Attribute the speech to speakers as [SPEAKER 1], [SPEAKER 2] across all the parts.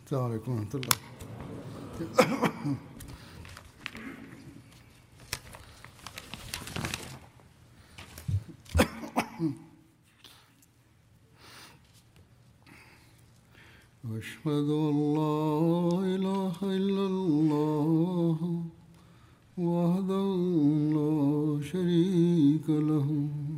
[SPEAKER 1] السلام عليكم ورحمة الله أشهد أن لا إله إلا الله وحده لا شريك له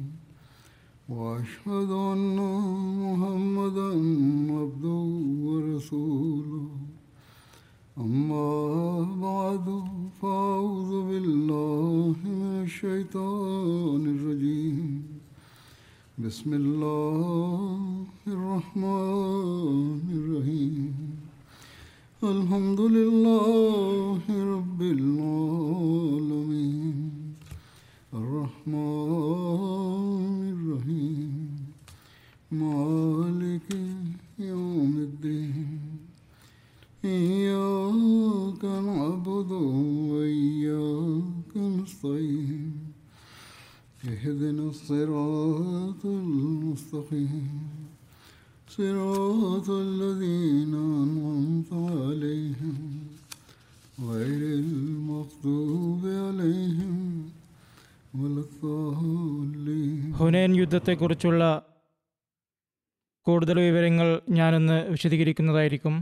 [SPEAKER 1] وأشهد أن محمدا عبده ورسوله أما بعد فأعوذ بالله من الشيطان الرجيم بسم الله الرحمن الرحيم الحمد لله رب العالمين الرحمن الرحيم مالك يوم الدين إياك نعبد وإياك نستعين اهدنا الصراط المستقيم صراط الذين أنعمت عليهم غير المغضوب عليهم ولا الضالين
[SPEAKER 2] ഹുനൈൻ യുദ്ധത്തെക്കുറിച്ചുള്ള കൂടുതൽ വിവരങ്ങൾ ഞാനിന്ന് വിശദീകരിക്കുന്നതായിരിക്കും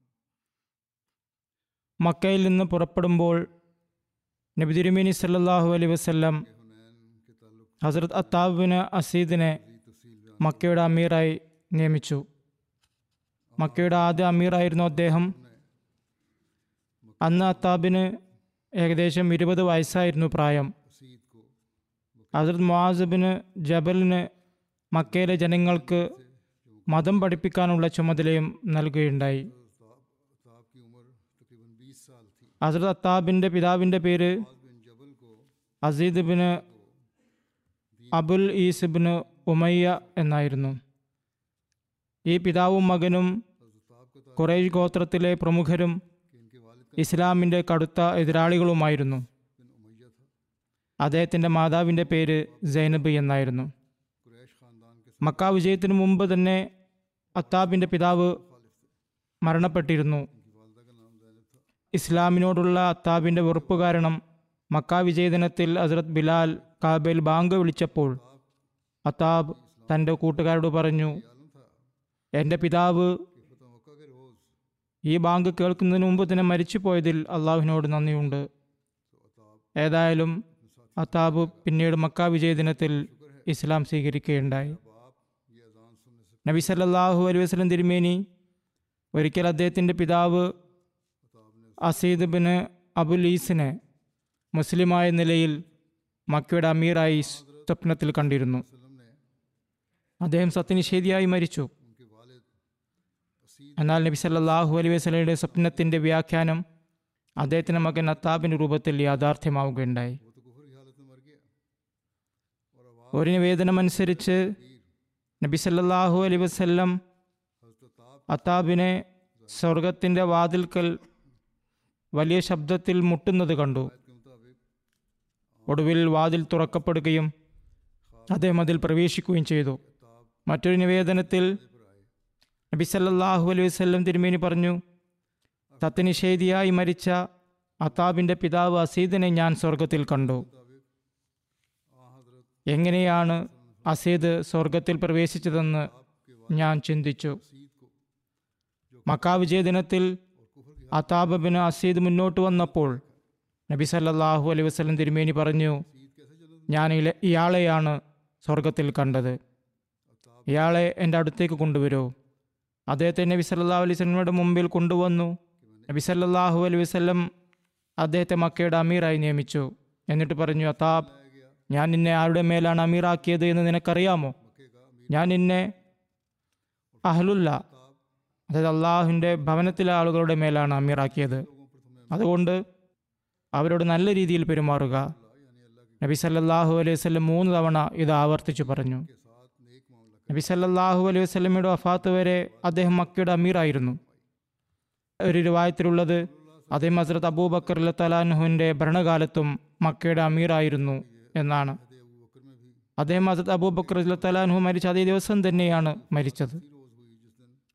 [SPEAKER 2] മക്കയിൽ നിന്ന് പുറപ്പെടുമ്പോൾ നബി തിരുമേനി സല്ലല്ലാഹു അലൈഹി വസല്ലം ഹസ്രത്ത് അത്താബിന് അസീദിനെ മക്കയുടെ അമീറായി നിയമിച്ചു മക്കയുടെ ആദ്യ അമീറായിരുന്നു അദ്ദേഹം അന്ന് അത്താബിന് ഏകദേശം ഇരുപത് വയസ്സായിരുന്നു പ്രായം ഹസരത് മുആസിബിന് ജബലിന് മക്കയിലെ ജനങ്ങൾക്ക് മതം പഠിപ്പിക്കാനുള്ള ചുമതലയും നൽകുകയുണ്ടായി
[SPEAKER 1] ताब की उम्र तकरीबन 20 साल थी
[SPEAKER 2] ഹസരത് അത്താബിൻ്റെ പിതാവിൻ്റെ പേര്
[SPEAKER 1] बिन जबल को
[SPEAKER 2] Asid bin Abul Ees bin Umayya എന്നായിരുന്നു ഈ പിതാവും മകനും ഖുറൈഷ് ഗോത്രത്തിലെ പ്രമുഖരും
[SPEAKER 1] कि इनके वालिद
[SPEAKER 2] ഇസ്ലാമിൻ്റെ കടുത്ത എതിരാളികളുമായിരുന്നു
[SPEAKER 1] बिन उमैया था
[SPEAKER 2] അദ്ദേഹത്തിൻ്റെ മാതാവിൻ്റെ പേര് സൈനബ് എന്നായിരുന്നു
[SPEAKER 1] कुरैश ख़ानदान के
[SPEAKER 2] മക്ക വിജയത്തിനു മുമ്പ് തന്നെ അത്താബിൻ്റെ പിതാവ് മരണപ്പെട്ടിരുന്നു
[SPEAKER 1] की वालदा का नाम जैनब था
[SPEAKER 2] ഇസ്ലാമിനോടുള്ള അത്താബിൻ്റെ വെറുപ്പ് കാരണം മക്ക വിജയദിനത്തിൽ ഹസ്രത് ബിലാൽ കാബയിൽ ബാങ്ക് വിളിച്ചപ്പോൾ അത്താബ് തൻ്റെ കൂട്ടുകാരോട് പറഞ്ഞു
[SPEAKER 1] आलम था
[SPEAKER 2] എൻ്റെ പിതാവ്
[SPEAKER 1] कि फतह मक्का के रोज़
[SPEAKER 2] ഈ ബാങ്ക് കേൾക്കുന്നതിന് മുമ്പ് തന്നെ മരിച്ചു പോയതിൽ അള്ളാഹുവിനോട് നന്ദിയുണ്ട് ഏതായാലും അത്താബ് പിന്നീട് മക്ക വിജയദിനത്തിൽ ഇസ്ലാം സ്വീകരിക്കുകയുണ്ടായി
[SPEAKER 1] बाप ये अजान सुनने से
[SPEAKER 2] നബി സല്ലല്ലാഹു അലൈഹി വസല്ലം തിരുമേനി ഒരിക്കൽ അദ്ദേഹത്തിൻ്റെ പിതാവ് അസീദ് ബിന് അബുലീസിനെ മുസ്ലിമായ നിലയിൽ മക്കയുടെ അമീറായി സ്വപ്നത്തിൽ കണ്ടിരുന്നു
[SPEAKER 1] वसल्लम ने
[SPEAKER 2] അദ്ദേഹം സത്യനിഷേധിയായി മരിച്ചു
[SPEAKER 1] उनके वालिद असीद
[SPEAKER 2] എന്നാൽ നബി സല്ലല്ലാഹു അലൈഹി വസല്ലയുടെ സ്വപ്നത്തിൻ്റെ വ്യാഖ്യാനം അദ്ദേഹത്തിൻ്റെ മകൻ അത്താബിൻ്റെ രൂപത്തിൽ യാഥാർത്ഥ്യമാവുകയുണ്ടായി
[SPEAKER 1] वो तो कुफर की हालत में मर गया और अब
[SPEAKER 2] ഒരു നിവേദനമനുസരിച്ച് നബി സല്ലല്ലാഹു അലൈഹി വസല്ലം
[SPEAKER 1] हजरत ताब
[SPEAKER 2] അത്താബിനെ സ്വർഗത്തിൻ്റെ വാതിൽക്കൽ വലിയ ശബ്ദത്തിൽ മുട്ടുന്നത് കണ്ടു
[SPEAKER 1] के मुताबिक
[SPEAKER 2] ഒടുവിൽ വാതിൽ തുറക്കപ്പെടുകയും അദ്ദേഹം അതിൽ പ്രവേശിക്കുകയും ചെയ്തു മറ്റൊരു നിവേദനത്തിൽ
[SPEAKER 1] पर आए
[SPEAKER 2] നബി സല്ലല്ലാഹു അലൈഹി വസല്ലം തിരുമേനി പറഞ്ഞു സത്യനിഷേധിയായി മരിച്ച അത്താബിൻ്റെ പിതാവ് അസീദിനെ ഞാൻ സ്വർഗത്തിൽ കണ്ടു
[SPEAKER 1] मुताबिक आ हजरत
[SPEAKER 2] എങ്ങനെയാണ് അസീദ് സ്വർഗത്തിൽ പ്രവേശിച്ചതെന്ന് ഞാൻ ചിന്തിച്ചു
[SPEAKER 1] असीद को
[SPEAKER 2] മക്കാ വിജയദിനത്തിൽ
[SPEAKER 1] और कुफर की
[SPEAKER 2] അതാബ് ബിൻ അസീദ് മുന്നോട്ട് വന്നപ്പോൾ നബി സല്ലല്ലാഹു അലൈഹി വസല്ലം തിരുമേനി പറഞ്ഞു
[SPEAKER 1] असीद कैसे चला
[SPEAKER 2] ഞാൻ ഇല- ഇയാളെയാണ് സ്വർഗത്തിൽ കണ്ടത് ഇയാളെ എൻ്റെ അടുത്തേക്ക് കൊണ്ടുവരൂ അദ്ദേഹത്തെ നബി സല്ലല്ലാഹു അലൈഹി വസല്ലമയുടെ മുമ്പിൽ കൊണ്ടുവന്നു നബി സല്ലല്ലാഹു അലൈഹി വസല്ലം അദ്ദേഹത്തെ മക്കയുടെ അമീറായി നിയമിച്ചു എന്നിട്ട് പറഞ്ഞു അതാബ് ഞാൻ നിന്നെ ആരുടെ മേലാണ് അമീറാക്കിയത് എന്ന് നിനക്കറിയാമോ
[SPEAKER 1] मक्के का अमीर
[SPEAKER 2] ഞാൻ നിന്നെ അഹ്ലുല്ല അതായത് അള്ളാഹുവിൻ്റെ ഭവനത്തിലെ ആളുകളുടെ മേലാണ് അമീറാക്കിയത്
[SPEAKER 1] लोगों पर तुम्हें
[SPEAKER 2] അതുകൊണ്ട് അവരോട് നല്ല രീതിയിൽ പെരുമാറുക
[SPEAKER 1] यानी अल्लाह के
[SPEAKER 2] നബി സല്ലല്ലാഹു അലൈഹി വസല്ലം മൂന്ന് തവണ ഇത് ആവർത്തിച്ചു പറഞ്ഞു
[SPEAKER 1] के साथ नेक मामला
[SPEAKER 2] നബി സല്ലല്ലാഹു അലൈഹി വസല്ലമയുടെ വഫാത്ത് വരെ അദ്ദേഹം മക്കയുടെ അമീറായിരുന്നു ഒരു രൂപായത്തിലുള്ളത് അദ്ദേഹം ഹസ്രത്ത് അബൂബക്കർ തലാൻഹുവിൻ്റെ ഭരണകാലത്തും മക്കയുടെ അമീറായിരുന്നു എന്നാണ്
[SPEAKER 1] कहते अबू बकर में भी
[SPEAKER 2] അദ്ദേഹം ഹസരത്ത് അബൂബക്കർ തലാൻഹു മരിച്ച അതേ ദിവസം തന്നെയാണ് മരിച്ചത്
[SPEAKER 1] रोज़ हुई जिस दिन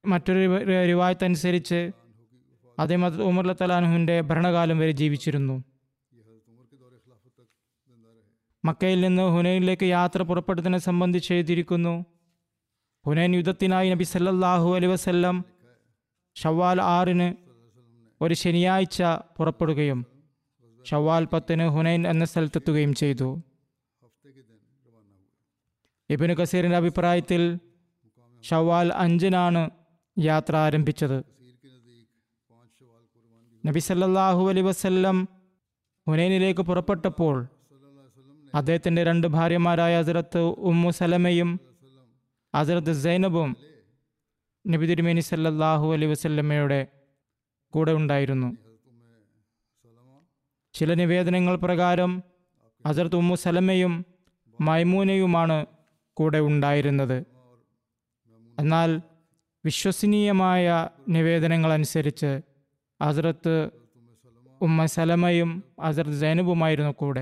[SPEAKER 2] മറ്റൊരു റിവായത്ത് അനുസരിച്ച് അദ്ദേഹം ഹസ്രത്ത് ഉമർ തലാൻഹുവിൻ്റെ ഭരണകാലം വരെ ജീവിച്ചിരുന്നു
[SPEAKER 1] ये हज़रत उमर के दौर खिलाफत तक जिंदा रहे
[SPEAKER 2] മക്കയിൽ നിന്ന് ഹുനൈനിലേക്ക് യാത്ര പുറപ്പെടുന്നതിനെ സംബന്ധിച്ച് എഴുതിയിരിക്കുന്നു ഹുനൈൻ യുദ്ധത്തിനായി നബി സല്ലല്ലാഹു അലൈ വസല്ലം ഷവ്വാൽ ആറിന് ഒരു ശനിയാഴ്ച പുറപ്പെടുകയും ഷവ്വാൽ പത്തിന് ഹുനൈൻ എന്ന സ്ഥലത്തെത്തുകയും ചെയ്തു
[SPEAKER 1] हफ्ते के दिन रवाना हुए
[SPEAKER 2] ഇബിന് കസീറിൻ്റെ അഭിപ്രായത്തിൽ ഷവ്വാൽ അഞ്ചിനാണ് യാത്ര ആരംഭിച്ചത്
[SPEAKER 1] कसीर के नज़दीक पाँच शवाल को रवानगी
[SPEAKER 2] നബി സല്ലല്ലാഹു അലൈ വസല്ലം ഹുനൈനിലേക്ക് പുറപ്പെട്ടപ്പോൾ
[SPEAKER 1] सल्लल्लाहु अलैहि वसल्लम ने
[SPEAKER 2] അദ്ദേഹത്തിൻ്റെ രണ്ട് ഭാര്യമാരായ ഹസരത്ത് ഉമ്മു സലമയും
[SPEAKER 1] वसल्लम
[SPEAKER 2] ഹസരത്ത് സൈനബും നബി തിരുമേനി സല്ലല്ലാഹു അലൈ വസല്ലമ്മയുടെ കൂടെ ഉണ്ടായിരുന്നു
[SPEAKER 1] हज़रत उम्मे सलमा
[SPEAKER 2] ചില നിവേദനങ്ങൾ പ്രകാരം ഹസരത്ത് ഉമ്മു സലമയും മൈമൂനയുമാണ് കൂടെ ഉണ്ടായിരുന്നത് എന്നാൽ വിശ്വസനീയമായ നിവേദനങ്ങൾ അനുസരിച്ച് ഹസരത്ത് ഉമ്മ സലമയും ഹസരത്ത് സൈനബുമായിരുന്നു കൂടെ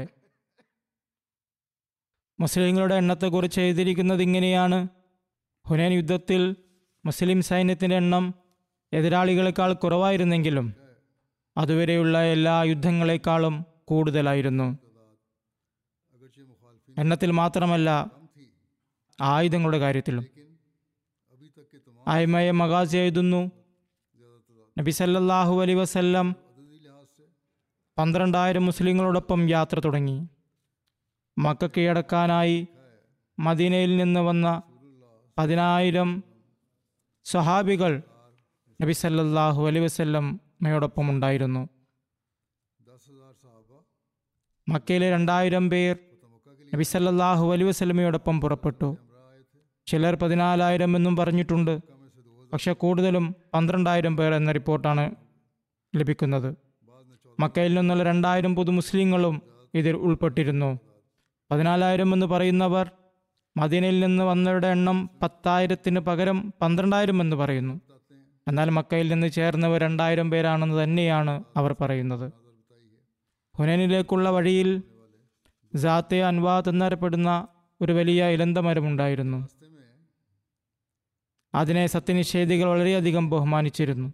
[SPEAKER 2] മുസ്ലിങ്ങളുടെ എണ്ണത്തെക്കുറിച്ച് എഴുതിയിരിക്കുന്നത് ഇങ്ങനെയാണ് ഹുനൈൻ യുദ്ധത്തിൽ മുസ്ലിം സൈന്യത്തിൻ്റെ എണ്ണം എതിരാളികളെക്കാൾ കുറവായിരുന്നെങ്കിലും അതുവരെയുള്ള എല്ലാ യുദ്ധങ്ങളെക്കാളും കൂടുതലായിരുന്നു
[SPEAKER 1] अगरचे मुखालफी
[SPEAKER 2] എണ്ണത്തിൽ മാത്രമല്ല
[SPEAKER 1] कम थी
[SPEAKER 2] ആയുധങ്ങളുടെ കാര്യത്തിലും
[SPEAKER 1] लेकिन अभी तक के तमाम
[SPEAKER 2] ആയ്മയ മഗാസി എഴുതുന്നു
[SPEAKER 1] ज़्यादातर
[SPEAKER 2] നബി സല്ലല്ലാഹു അലൈ വസല്ലം
[SPEAKER 1] अददी लिहाज से
[SPEAKER 2] പന്ത്രണ്ടായിരം മുസ്ലിങ്ങളോടൊപ്പം യാത്ര തുടങ്ങി മക്ക കീഴടക്കാനായി മദീനയിൽ നിന്ന് വന്ന പതിനായിരം സ്വഹാബികൾ നബി സല്ലല്ലാഹു അലൈ വസല്ലം മയോടൊപ്പം ഉണ്ടായിരുന്നു
[SPEAKER 1] दस हज़ार साहबा
[SPEAKER 2] മക്കയിലെ രണ്ടായിരം പേർ
[SPEAKER 1] तमक्का के लिए
[SPEAKER 2] നബി സല്ലല്ലാഹു അലൈ വസല്ലമയോടൊപ്പം പുറപ്പെട്ടു
[SPEAKER 1] हमरा आए थे
[SPEAKER 2] ചിലർ പതിനാലായിരം എന്നും പറഞ്ഞിട്ടുണ്ട്
[SPEAKER 1] मक्का में से दो हज़ार
[SPEAKER 2] പക്ഷെ കൂടുതലും പന്ത്രണ്ടായിരം പേർ എന്ന റിപ്പോർട്ടാണ് ലഭിക്കുന്നത്
[SPEAKER 1] बाद में चौदह
[SPEAKER 2] മക്കയിൽ നിന്നുള്ള രണ്ടായിരം പുതു മുസ്ലിങ്ങളും ഇതിൽ ഉൾപ്പെട്ടിരുന്നു പതിനാലായിരം എന്ന് പറയുന്നവർ മദീനയിൽ നിന്ന് വന്നവരുടെ എണ്ണം പത്തായിരത്തിന് പകരം പന്ത്രണ്ടായിരം എന്ന് പറയുന്നു
[SPEAKER 1] बताते हैं
[SPEAKER 2] എന്നാൽ മക്കയിൽ നിന്ന് ചേർന്നവർ രണ്ടായിരം പേരാണെന്ന് തന്നെയാണ് അവർ പറയുന്നത്
[SPEAKER 1] नजर बताइए
[SPEAKER 2] ഹുനൈനിലേക്കുള്ള വഴിയിൽ ജാത്തെ അൻവാദ് എന്നറിയപ്പെടുന്ന ഒരു വലിയ ഇലന്ത മരമുണ്ടായിരുന്നു
[SPEAKER 1] रास्ते में
[SPEAKER 2] അതിനെ സത്യനിഷേധികൾ വളരെയധികം ബഹുമാനിച്ചിരുന്നു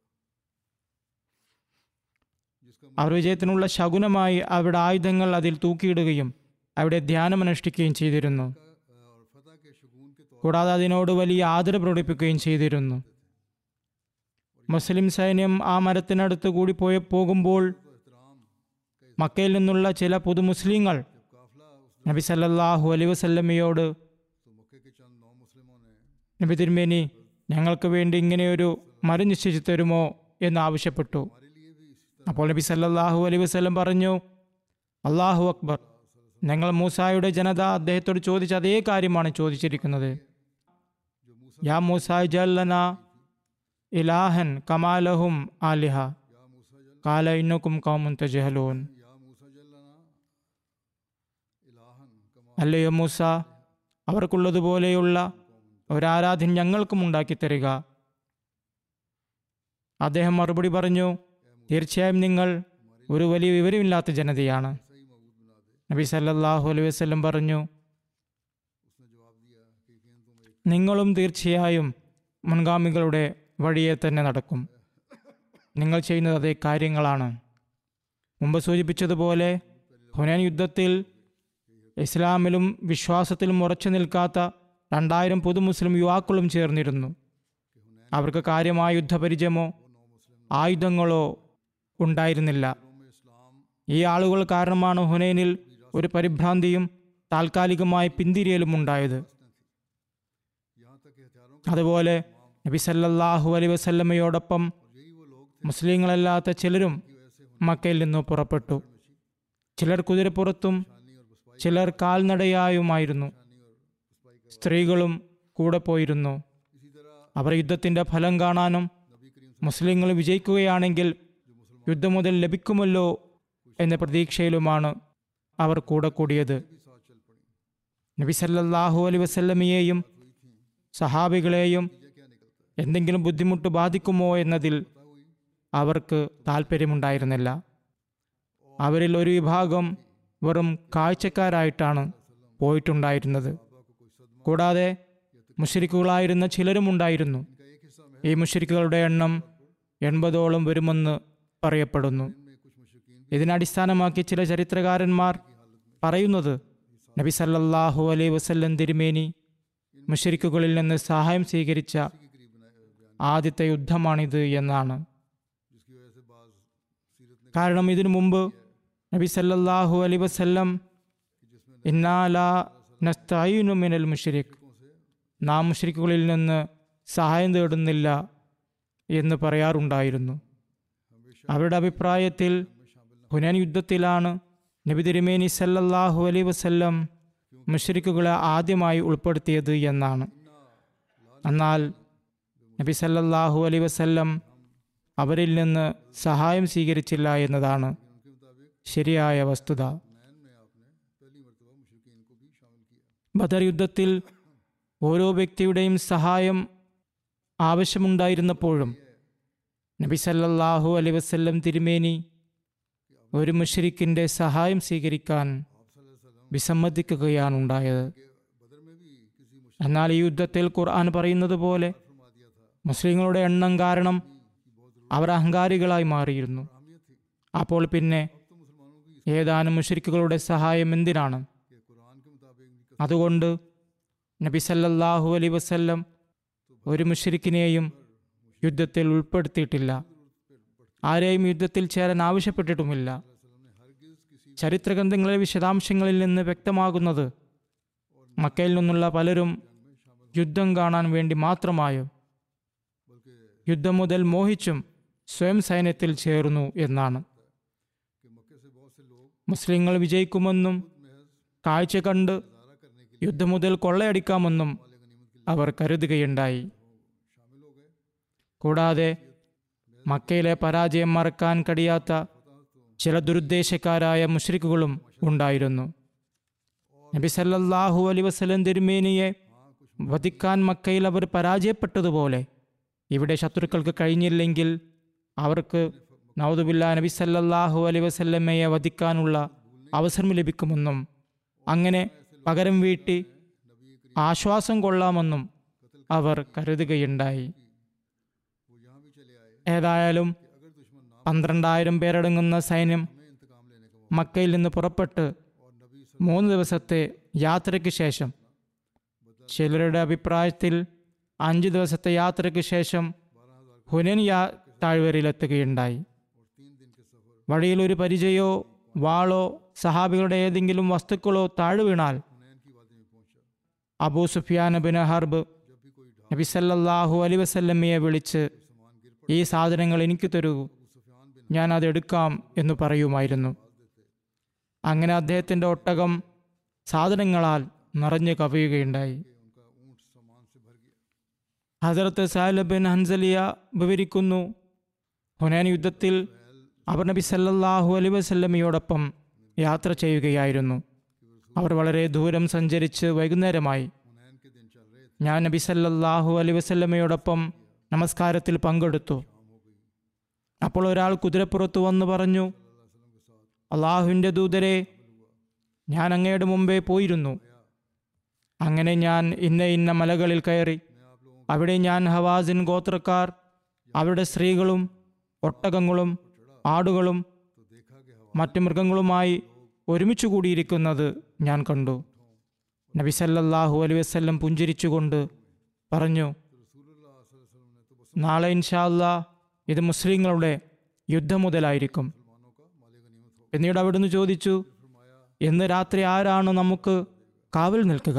[SPEAKER 1] जिसका
[SPEAKER 2] അവർ വിജയത്തിനുള്ള ശകുനമായി അവിടെ ആയുധങ്ങൾ അതിൽ തൂക്കിയിടുകയും അവിടെ ധ്യാനമനുഷ്ഠിക്കുകയും ചെയ്തിരുന്നു
[SPEAKER 1] मक्का और फतह के शगुन के तौर
[SPEAKER 2] കൂടാതെ അതിനോട് വലിയ ആദരവ് പ്രകടിപ്പിക്കുകയും ചെയ്തിരുന്നു മുസ്ലിം സൈന്യം ആ മരത്തിനടുത്ത് കൂടി പോയ പോകുമ്പോൾ
[SPEAKER 1] तो एहतराम का
[SPEAKER 2] മക്കയിൽ നിന്നുള്ള ചില പുതു മുസ്ലിങ്ങൾ
[SPEAKER 1] जब काफिला उस
[SPEAKER 2] നബി സല്ലല്ലാഹു അലൈ വസല്ലമയോട്
[SPEAKER 1] तो मक्के के चंद नौ मुस्लिमों ने
[SPEAKER 2] നബി തിരുമേനി ഞങ്ങൾക്ക് വേണ്ടി ഇങ്ങനെയൊരു മരം നിശ്ചയിച്ചു തരുമോ എന്ന് ആവശ്യപ്പെട്ടു
[SPEAKER 1] हमारे लिए भी इसी तरह
[SPEAKER 2] അപ്പോൾ നബി സല്ലല്ലാഹു അലൈ വസല്ലം പറഞ്ഞു അള്ളാഹു അക്ബർ ഞങ്ങൾ മൂസായുടെ ജനത അദ്ദേഹത്തോട് ചോദിച്ച അതേ കാര്യമാണ് ചോദിച്ചിരിക്കുന്നത്
[SPEAKER 1] जो मूसा
[SPEAKER 2] യാ മൂസായ് ജല്ലന ഇലാഹൻ കമാലഹും ആലിഹ
[SPEAKER 1] या मूसा जल
[SPEAKER 2] കാല ഇന്നുക്കും കൗമുൻ തജഹലൂൻ
[SPEAKER 1] या मूसा जलना इलाहन कमा
[SPEAKER 2] അല്ലയോ മൂസ അവർക്കുള്ളതുപോലെയുള്ള ഒരാരാധ്യൻ ഞങ്ങൾക്കും ഉണ്ടാക്കി തരിക അദ്ദേഹം മറുപടി പറഞ്ഞു തീർച്ചയായും നിങ്ങൾ ഒരു വലിയ വിവരമില്ലാത്ത ജനതയാണ്
[SPEAKER 1] सही मबूद बना दे
[SPEAKER 2] നബി സല്ലല്ലാഹു അലൈഹി വസല്ലം പറഞ്ഞു
[SPEAKER 1] उसने जवाब दिया कि यकीन तुम एक
[SPEAKER 2] നിങ്ങളും തീർച്ചയായും മുൻഗാമികളുടെ വഴിയെ തന്നെ നടക്കും നിങ്ങൾ ചെയ്യുന്നത് അതേ കാര്യങ്ങളാണ് മുമ്പ് സൂചിപ്പിച്ചതുപോലെ ഹുനൈൻ യുദ്ധത്തിൽ ഇസ്ലാമിലും വിശ്വാസത്തിലും ഉറച്ചു നിൽക്കാത്ത രണ്ടായിരം പുതു മുസ്ലിം യുവാക്കളും ചേർന്നിരുന്നു അവർക്ക് കാര്യമായ യുദ്ധപരിചയമോ ആയുധങ്ങളോ ഉണ്ടായിരുന്നില്ല
[SPEAKER 1] में इस्लाम
[SPEAKER 2] ഈ ആളുകൾ കാരണമാണ് ഹുനൈനിൽ ഒരു പരിഭ്രാന്തിയും താൽക്കാലികമായ പിന്തിരിയലും ഉണ്ടായത്
[SPEAKER 1] यहाँ तक कि हथियारों के
[SPEAKER 2] അതുപോലെ നബി സല്ലല്ലാഹു അലൈ വസല്ലമയോടൊപ്പം
[SPEAKER 1] यही वो लोग
[SPEAKER 2] മുസ്ലിങ്ങളല്ലാത്ത ചിലരും മക്കയിൽ നിന്ന് പുറപ്പെട്ടു ചിലർ കുതിരപ്പുറത്തും
[SPEAKER 1] शानी और बसपाई
[SPEAKER 2] ചിലർ കാൽനടയായുമായിരുന്നു
[SPEAKER 1] शानी और बसपाई का
[SPEAKER 2] സ്ത്രീകളും കൂടെ പോയിരുന്നു
[SPEAKER 1] इसी तरह
[SPEAKER 2] അവർ യുദ്ധത്തിന്റെ ഫലം കാണാനും
[SPEAKER 1] नबी करीम
[SPEAKER 2] മുസ്ലിങ്ങൾ വിജയിക്കുകയാണെങ്കിൽ യുദ്ധം മുതൽ ലഭിക്കുമല്ലോ എന്ന പ്രതീക്ഷയിലുമാണ് അവർ കൂടെ കൂടിയത്
[SPEAKER 1] भी साथ चल पड़ी
[SPEAKER 2] നബി സല്ലല്ലാഹു അലൈ വസല്ലമയെയും
[SPEAKER 1] हुई थी
[SPEAKER 2] സഹാബികളെയും
[SPEAKER 1] ये क्या निकलता है
[SPEAKER 2] എന്തെങ്കിലും ബുദ്ധിമുട്ട് ബാധിക്കുമോ എന്നതിൽ
[SPEAKER 1] पता हुई
[SPEAKER 2] അവർക്ക് താല്പര്യമുണ്ടായിരുന്നില്ല അവരിൽ ഒരു വിഭാഗം വെറും കാഴ്ചക്കാരായിട്ടാണ് പോയിട്ടുണ്ടായിരുന്നത്
[SPEAKER 1] बाबा को कोई सदमा
[SPEAKER 2] കൂടാതെ മുഷരിക്കുകളായിരുന്ന ചിലരും ഉണ്ടായിരുന്നു
[SPEAKER 1] इनका एक हिस्सा महज
[SPEAKER 2] ഈ മുഷരിക്കുകളുടെ എണ്ണം എൺപതോളം വരുമെന്ന് പറയപ്പെടുന്നു
[SPEAKER 1] इनमें कुछ मुशकिन
[SPEAKER 2] ഇതിനടിസ്ഥാനമാക്കി ചില ചരിത്രകാരന്മാർ പറയുന്നത് നബി സല്ലല്ലാഹു അലൈഹി വസല്ലം തിരുമേനി മുഷരിക്കുകളിൽ നിന്ന് സഹായം സ്വീകരിച്ച
[SPEAKER 1] के करीब बनाए बयान
[SPEAKER 2] ആദ്യത്തെ യുദ്ധമാണിത് എന്നാണ്
[SPEAKER 1] जिसकी वजह से बाज सीरत ने
[SPEAKER 2] കാരണം ഇതിനു മുമ്പ് നബി സല്ലല്ലാഹു അലൈഹി വസല്ലം ഇന്നാല നസ്തഈനു മിനൽ മുഷരിക് നാം മുഷരിക്കുകളിൽ നിന്ന് സഹായം തേടുന്നില്ല എന്ന് പറയാറുണ്ടായിരുന്നു അവരുടെ അഭിപ്രായത്തിൽ ഹുനൈൻ യുദ്ധത്തിലാണ് നബി തിരുമേനി സല്ലല്ലാഹു അലൈഹി വസല്ലം മുഷരിക്കുകളെ ആദ്യമായി ഉൾപ്പെടുത്തിയത് എന്നാണ് എന്നാൽ നബി സല്ലല്ലാഹു അലൈഹി വസല്ലം അവരിൽ നിന്ന് സഹായം സ്വീകരിച്ചില്ല എന്നതാണ്
[SPEAKER 1] उनके मुताबिक
[SPEAKER 2] ശരിയായ വസ്തുത
[SPEAKER 1] नैन में आपने पहली मरतबा मुशकिन को भी शामिल किया
[SPEAKER 2] ബദർ യുദ്ധത്തിൽ ഓരോ വ്യക്തിയുടെയും സഹായം ആവശ്യമുണ്ടായിരുന്നപ്പോഴും നബി സല്ലല്ലാഹു അലൈഹി വസല്ലം തിരുമേനി ഒരു മുഷരിക്കിന്റെ സഹായം സ്വീകരിക്കാൻ വിസമ്മതിക്കുകയാണ് ഉണ്ടായത്
[SPEAKER 1] बदर में भी किसी मुश्किल
[SPEAKER 2] എന്നാൽ ഈ യുദ്ധത്തിൽ ഖുർആൻ പറയുന്നത് പോലെ
[SPEAKER 1] फरमा दिया था
[SPEAKER 2] മുസ്ലിങ്ങളുടെ എണ്ണം കാരണം അവർ അഹങ്കാരികളായി മാറിയിരുന്നു
[SPEAKER 1] अहमियत थी
[SPEAKER 2] അപ്പോൾ പിന്നെ
[SPEAKER 1] अब तो मुसलमानों की
[SPEAKER 2] ഏതാനും മുഷരിക്കുകളുടെ സഹായം എന്തിനാണ്
[SPEAKER 1] के कुरान के मुताबिक इनकी
[SPEAKER 2] അതുകൊണ്ട് നബി സല്ലല്ലാഹു അലൈഹി വസല്ലം ഒരു മുഷരിക്കിനെയും യുദ്ധത്തിൽ ഉൾപ്പെടുത്തിയിട്ടില്ല ആരെയും യുദ്ധത്തിൽ ചേരാൻ ആവശ്യപ്പെട്ടിട്ടുമില്ല ചരിത്രഗ്രന്ഥങ്ങളിലെ വിശദാംശങ്ങളിൽ നിന്ന് വ്യക്തമാകുന്നത് മക്കയിൽ നിന്നുള്ള പലരും യുദ്ധം കാണാൻ വേണ്ടി മാത്രമായോ യുദ്ധം മുതൽ മോഹിച്ചും സ്വയം സൈന്യത്തിൽ ചേർന്നു എന്നാണ്
[SPEAKER 1] कि मक्के से बहुत से लोग
[SPEAKER 2] മുസ്ലിങ്ങൾ വിജയിക്കുമെന്നും കാഴ്ച കണ്ട്
[SPEAKER 1] गुजारा करने के
[SPEAKER 2] യുദ്ധം മുതൽ കൊള്ളയടിക്കാമെന്നും അവർ കരുതുകയുണ്ടായി
[SPEAKER 1] शामिल हो गए
[SPEAKER 2] കൂടാതെ മക്കയിലെ പരാജയം മറക്കാൻ കഴിയാത്ത ചില ദുരുദ്ദേശക്കാരായ മുഷ്രിക്കുകളും ഉണ്ടായിരുന്നു നബി സല്ലല്ലാഹു അലൈഹി വസല്ലം തിരുമേനിയെ വധിക്കാൻ മക്കയിൽ അവർ പരാജയപ്പെട്ടതുപോലെ ഇവിടെ ശത്രുക്കൾക്ക് കഴിഞ്ഞില്ലെങ്കിൽ അവർക്ക് നൗദുബില്ല നബി സല്ലല്ലാഹു അലൈഹി വസല്ലമയെ വധിക്കാനുള്ള അവസരം ലഭിക്കുമെന്നും അങ്ങനെ പകരം വീട്ടി ആശ്വാസം കൊള്ളാമെന്നും അവർ കരുതുകയുണ്ടായി
[SPEAKER 1] वो यहाँ भी चले आए
[SPEAKER 2] ഏതായാലും
[SPEAKER 1] कि अगर दुश्मन ना
[SPEAKER 2] പന്ത്രണ്ടായിരം പേരടങ്ങുന്ന സൈന്യം
[SPEAKER 1] हमें इंतकाम लेने का मौका
[SPEAKER 2] മക്കയിൽ നിന്ന് പുറപ്പെട്ട്
[SPEAKER 1] और नबी
[SPEAKER 2] മൂന്ന് ദിവസത്തെ യാത്രയ്ക്ക് ശേഷം ചിലരുടെ അഭിപ്രായത്തിൽ അഞ്ച് ദിവസത്തെ യാത്രയ്ക്ക് ശേഷം ഹുനൻ യാ താഴ്വരയിലെത്തുകയുണ്ടായി
[SPEAKER 1] और तीन दिन के सफर
[SPEAKER 2] വഴിയിൽ ഒരു പരിചയോ വാളോ സഹാബികളുടെ ഏതെങ്കിലും വസ്തുക്കളോ താഴെ വീണാൽ
[SPEAKER 1] हुनैन की वादी में पहुंचा
[SPEAKER 2] അബൂ സുഫിയാൻ ബിൻ ഹർബ്
[SPEAKER 1] जब भी कोई ढाल
[SPEAKER 2] നബി സല്ലല്ലാഹു അലൈ വസല്ലമ്മയെ വിളിച്ച്
[SPEAKER 1] सामान गिर
[SPEAKER 2] ഈ സാധനങ്ങൾ എനിക്ക് തരൂ
[SPEAKER 1] अबू सुफियान बिन
[SPEAKER 2] ഞാൻ അത് എടുക്കാം എന്ന് പറയുമായിരുന്നു അങ്ങനെ അദ്ദേഹത്തിൻ്റെ ഒട്ടകം സാധനങ്ങളാൽ നിറഞ്ഞു കവിയുകയുണ്ടായി
[SPEAKER 1] के उनका ऊंट सामान से भर गया
[SPEAKER 2] ഹസരത്ത് സാഹിബ് ബിൻ ഹൻസലിയ വിവരിക്കുന്നു ഹുനൈൻ യുദ്ധത്തിൽ അവർ നബി സല്ലല്ലാഹു അലൈ വസല്ലമയോടൊപ്പം യാത്ര ചെയ്യുകയായിരുന്നു അവർ വളരെ ദൂരം സഞ്ചരിച്ച് വൈകുന്നേരമായി
[SPEAKER 1] हुनैन के दिन चल रहे थे
[SPEAKER 2] ഞാൻ നബി സല്ലല്ലാഹു അലൈ വസല്ലമയോടൊപ്പം നമസ്കാരത്തിൽ പങ്കെടുത്തു അപ്പോൾ ഒരാൾ കുതിരപ്പുറത്ത് വന്ന് പറഞ്ഞു അള്ളാഹുവിൻ്റെ ദൂതരെ ഞാൻ അങ്ങയുടെ മുമ്പേ പോയിരുന്നു അങ്ങനെ ഞാൻ ഇന്ന ഇന്ന മലകളിൽ കയറി അവിടെ ഞാൻ ഹവാസിൻ ഗോത്രക്കാർ അവരുടെ സ്ത്രീകളും ഒട്ടകങ്ങളും ആടുകളും
[SPEAKER 1] तो देखा कि हवा
[SPEAKER 2] മറ്റു മൃഗങ്ങളുമായി ഒരുമിച്ച് കൂടിയിരിക്കുന്നത് ഞാൻ കണ്ടു നബി സല്ലല്ലാഹു അലൈഹി വസല്ലം പുഞ്ചിരിച്ചുകൊണ്ട് പറഞ്ഞു
[SPEAKER 1] रसूलुल्लाह सल्लल्लाहु अलैहि वसल्लम ने तो बस
[SPEAKER 2] നാളെ ഇൻഷാല്ലാ ഇത് മുസ്ലിങ്ങളുടെ യുദ്ധം മുതലായിരിക്കും
[SPEAKER 1] मुसलमानों का माले गनीमत हो
[SPEAKER 2] പിന്നീട് അവിടുന്ന് ചോദിച്ചു ഇന്ന് രാത്രി ആരാണ് നമുക്ക് കാവൽ നിൽക്കുക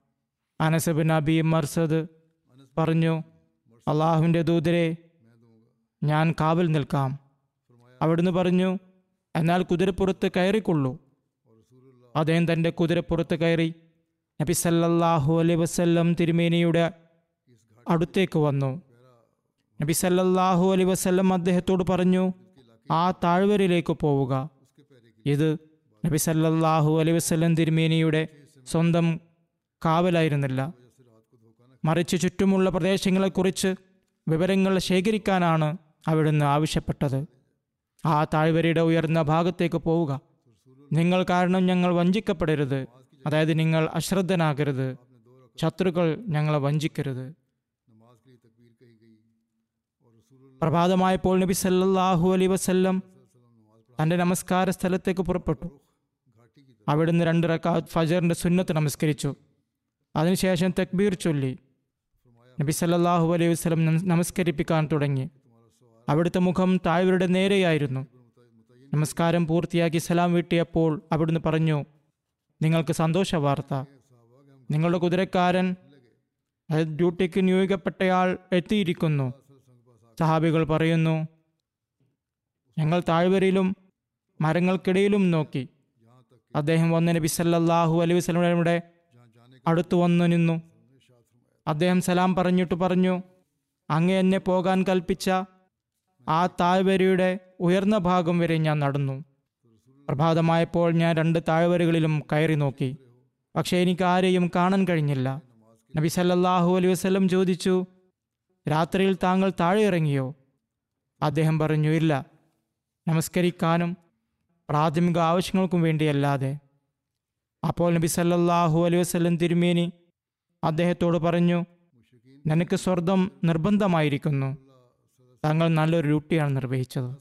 [SPEAKER 2] അനസ് ബിൻ അബി മർസദ് പറഞ്ഞു അള്ളാഹുവിൻ്റെ ദൂതരെ
[SPEAKER 1] मैं दूंगा
[SPEAKER 2] ഞാൻ കാവൽ നിൽക്കാം അവിടുന്ന് പറഞ്ഞു എന്നാൽ കുതിരപ്പുറത്ത് കയറിക്കൊള്ളൂ
[SPEAKER 1] और रसूलुल्लाह
[SPEAKER 2] അദ്ദേഹം തൻ്റെ കുതിരപ്പുറത്ത് കയറി നബി സല്ലല്ലാഹു അലൈഹി വസല്ലം തിരുമേനിയുടെ അടുത്തേക്ക് വന്നു നബി സല്ലല്ലാഹു അലൈഹി വസല്ലം അദ്ദേഹത്തോട് പറഞ്ഞു ആ താഴ്വരയിലേക്ക് പോവുക
[SPEAKER 1] उसके पैरे की
[SPEAKER 2] ഇത് നബി സല്ലല്ലാഹു അലൈഹി വസല്ലം തിരുമേനിയുടെ സ്വന്തം കാവലായിരുന്നില്ല
[SPEAKER 1] वजह से रात को धोखा न
[SPEAKER 2] മറിച്ച് ചുറ്റുമുള്ള പ്രദേശങ്ങളെക്കുറിച്ച് വിവരങ്ങൾ ശേഖരിക്കാനാണ് അവിടുന്ന് ആവശ്യപ്പെട്ടത് ആ താഴ്വരയുടെ ഉയർന്ന ഭാഗത്തേക്ക് പോവുക നിങ്ങൾ കാരണം ഞങ്ങൾ വഞ്ചിക്കപ്പെടരുത് അതായത് നിങ്ങൾ അശ്രദ്ധനാകരുത് ശത്രുക്കൾ ഞങ്ങളെ വഞ്ചിക്കരുത്
[SPEAKER 1] नमाज के लिए तकबीर कही गई
[SPEAKER 2] പ്രഭാതമായപ്പോൾ നബി സല്ലല്ലാഹു അലൈ വസല്ലം തൻ്റെ നമസ്കാര സ്ഥലത്തേക്ക് പുറപ്പെട്ടു അവിടുന്ന് രണ്ട് റക്കാത്ത് ഫജറിൻ്റെ സുന്നത്ത് നമസ്കരിച്ചു അതിനുശേഷം തക്ബീർ ചൊല്ലി നബി സല്ലല്ലാഹു അലൈഹി വസല്ലം നം- നമസ്കരിപ്പിക്കാൻ തുടങ്ങി അവിടുത്തെ മുഖം താഴ്വരുടെ നേരെയായിരുന്നു നമസ്കാരം പൂർത്തിയാക്കി സലാം വീട്ടിയപ്പോൾ അവിടുന്ന് പറഞ്ഞു നിങ്ങൾക്ക് സന്തോഷ വാർത്ത നിങ്ങളുടെ കുതിരക്കാരൻ അത് ഡ്യൂട്ടിക്ക് നിയോഗിക്കപ്പെട്ടയാൾ എത്തിയിരിക്കുന്നു സഹാബികൾ പറയുന്നു ഞങ്ങൾ താഴ്വരയിലും മരങ്ങൾക്കിടയിലും നോക്കി അദ്ദേഹം വന്ന് നബി സല്ലല്ലാഹു അലൈഹി വസല്ലമയുടെ അടുത്തു വന്നു നിന്നു അദ്ദേഹം സലാം പറഞ്ഞിട്ട് പറഞ്ഞു അങ്ങ് എന്നെ പോകാൻ കൽപ്പിച്ച ആ താഴ്വരയുടെ ഉയർന്ന ഭാഗം വരെ ഞാൻ നടന്നു പ്രഭാതമായപ്പോൾ ഞാൻ രണ്ട് താഴ്വരകളിലും കയറി നോക്കി പക്ഷേ എനിക്ക് ആരെയും കാണാൻ കഴിഞ്ഞില്ല നബി സല്ലല്ലാഹു അലൈഹി വസല്ലം ചോദിച്ചു രാത്രിയിൽ താങ്കൾ താഴെ ഇറങ്ങിയോ അദ്ദേഹം പറഞ്ഞു ഇല്ല നമസ്കരിക്കാനും പ്രാഥമിക ആവശ്യങ്ങൾക്കും വേണ്ടിയല്ലാതെ അപ്പോൾ നബി സല്ലല്ലാഹു അലൈഹി വസല്ലം തിരുമേനി അദ്ദേഹത്തോട് പറഞ്ഞു നിനക്ക് സ്വർഗം നിർബന്ധമായിരിക്കുന്നു താങ്കൾ നല്ലൊരു ഡ്യൂട്ടിയാണ് നിർവഹിച്ചത്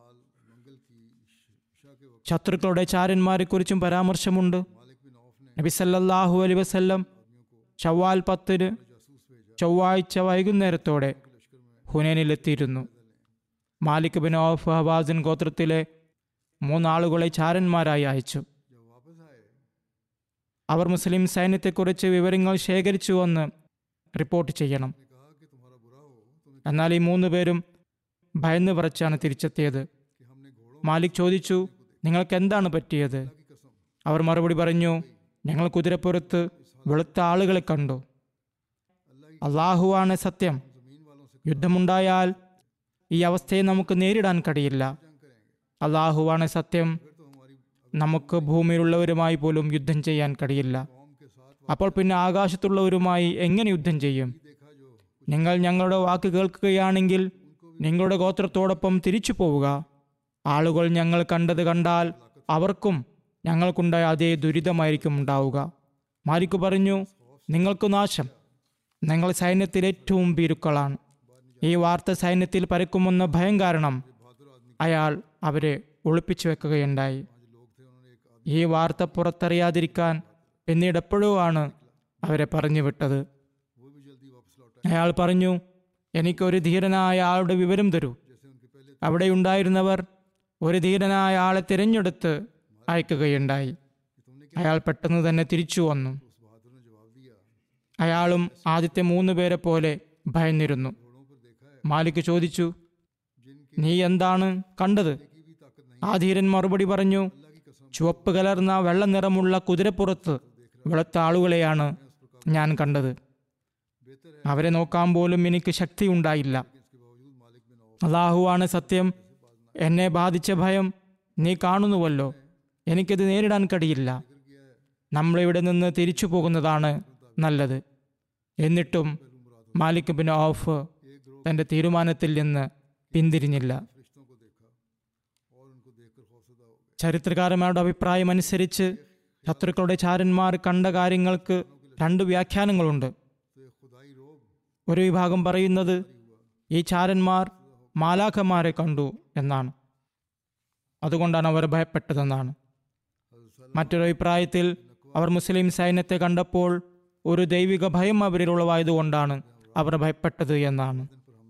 [SPEAKER 2] ശത്രുക്കളുടെ ചാരന്മാരെക്കുറിച്ചും പരാമർശമുണ്ട് നബി സല്ലല്ലാഹു അലൈഹി വസല്ലം ചവ്വാൽ പത്തിന് ചൊവ്വാഴ്ച വൈകുന്നേരത്തോടെ ഹുനേനിലെത്തിയിരുന്നു മാലിക് ബിൻ ഔഫ് ഹവാസിൻ ഗോത്രത്തിലെ മൂന്നാളുകളെ ചാരന്മാരായി അയച്ചു അവർ മുസ്ലിം സൈന്യത്തെക്കുറിച്ച് വിവരങ്ങൾ ശേഖരിച്ചുവെന്ന് റിപ്പോർട്ട് ചെയ്യണം എന്നാൽ ഈ മൂന്ന് പേരും ഭയന്ന് പറച്ചാണ് തിരിച്ചെത്തിയത് മാലിക് ചോദിച്ചു നിങ്ങൾക്ക് എന്താണ് പറ്റിയത് അവർ മറുപടി പറഞ്ഞു ഞങ്ങൾ കുതിരപ്പുറത്ത് വെളുത്ത ആളുകളെ കണ്ടു അള്ളാഹുവാണ് സത്യം യുദ്ധമുണ്ടായാൽ ഈ അവസ്ഥയെ നമുക്ക് നേരിടാൻ കഴിയില്ല അള്ളാഹുവാണ് സത്യം നമുക്ക് ഭൂമിയിലുള്ളവരുമായി പോലും യുദ്ധം ചെയ്യാൻ കഴിയില്ല അപ്പോൾ പിന്നെ ആകാശത്തുള്ളവരുമായി എങ്ങനെ യുദ്ധം ചെയ്യും നിങ്ങൾ ഞങ്ങളുടെ വാക്ക് കേൾക്കുകയാണെങ്കിൽ നിങ്ങളുടെ ഗോത്രത്തോടൊപ്പം തിരിച്ചു പോവുക ആളുകൾ ഞങ്ങൾ കണ്ടത് കണ്ടാൽ അവർക്കും ഞങ്ങൾക്കുണ്ടായ അതേ ദുരിതമായിരിക്കും ഉണ്ടാവുക മാലിക് പറഞ്ഞു നിങ്ങൾക്ക് നാശം നിങ്ങൾ സൈന്യത്തിൽ ഏറ്റവും ഭീരുക്കളാണ് ഈ വാർത്ത സൈന്യത്തിൽ പരക്കുമെന്ന ഭയം കാരണം അയാൾ അവരെ ഒളിപ്പിച്ചു വെക്കുകയുണ്ടായി ഈ വാർത്ത പുറത്തറിയാതിരിക്കാൻ പിന്നീട് എപ്പോഴോ ആണ് അവരെ പറഞ്ഞു വിട്ടത് അയാൾ പറഞ്ഞു എനിക്കൊരു ധീരനായ ആളുടെ വിവരം തരൂ അവിടെ ഉണ്ടായിരുന്നവർ ഒരു ധീരനായ ആളെ തിരഞ്ഞെടുത്ത് അയക്കുകയുണ്ടായി അയാൾ പെട്ടെന്ന് തന്നെ തിരിച്ചു വന്നു അയാളും ആദ്യത്തെ മൂന്ന് പേരെ പോലെ ഭയന്നിരുന്നു മാലിക് ചോദിച്ചു നീ എന്താണ് കണ്ടത് ആ ധീരൻ മറുപടി പറഞ്ഞു ചുവപ്പ് കലർന്ന വെള്ള നിറമുള്ള കുതിരപ്പുറത്ത് വെളുത്ത ആളുകളെയാണ് ഞാൻ കണ്ടത് അവരെ നോക്കാൻ പോലും എനിക്ക് ശക്തി ഉണ്ടായില്ല അള്ളാഹുവാണ് സത്യം എന്നെ ബാധിച്ച ഭയം നീ കാണുന്നുവല്ലോ എനിക്കിത് നേരിടാൻ കഴിയില്ല നമ്മളിവിടെ നിന്ന് തിരിച്ചു പോകുന്നതാണ് നല്ലത് എന്നിട്ടും മാലിക് ബിൻ ഔഫ് തന്റെ തീരുമാനത്തിൽ നിന്ന് പിന്തിരിഞ്ഞില്ല ചരിത്രകാരന്മാരുടെ അഭിപ്രായം അനുസരിച്ച് ശത്രുക്കളുടെ ചാരന്മാർ കണ്ട കാര്യങ്ങൾക്ക് രണ്ട് വ്യാഖ്യാനങ്ങളുണ്ട് ഒരു വിഭാഗം പറയുന്നത് ഈ ചാരന്മാർ മാലാഖമാരെ കണ്ടു എന്നാണ് അതുകൊണ്ടാണ് അവർ ഭയപ്പെട്ടതെന്നാണ് മറ്റൊരു അഭിപ്രായത്തിൽ അവർ മുസ്ലിം സൈന്യത്തെ കണ്ടപ്പോൾ ഒരു ദൈവിക ഭയം അവരിൽ ഉളവായതുകൊണ്ടാണ് അവർ ഭയപ്പെട്ടത് എന്നാണ്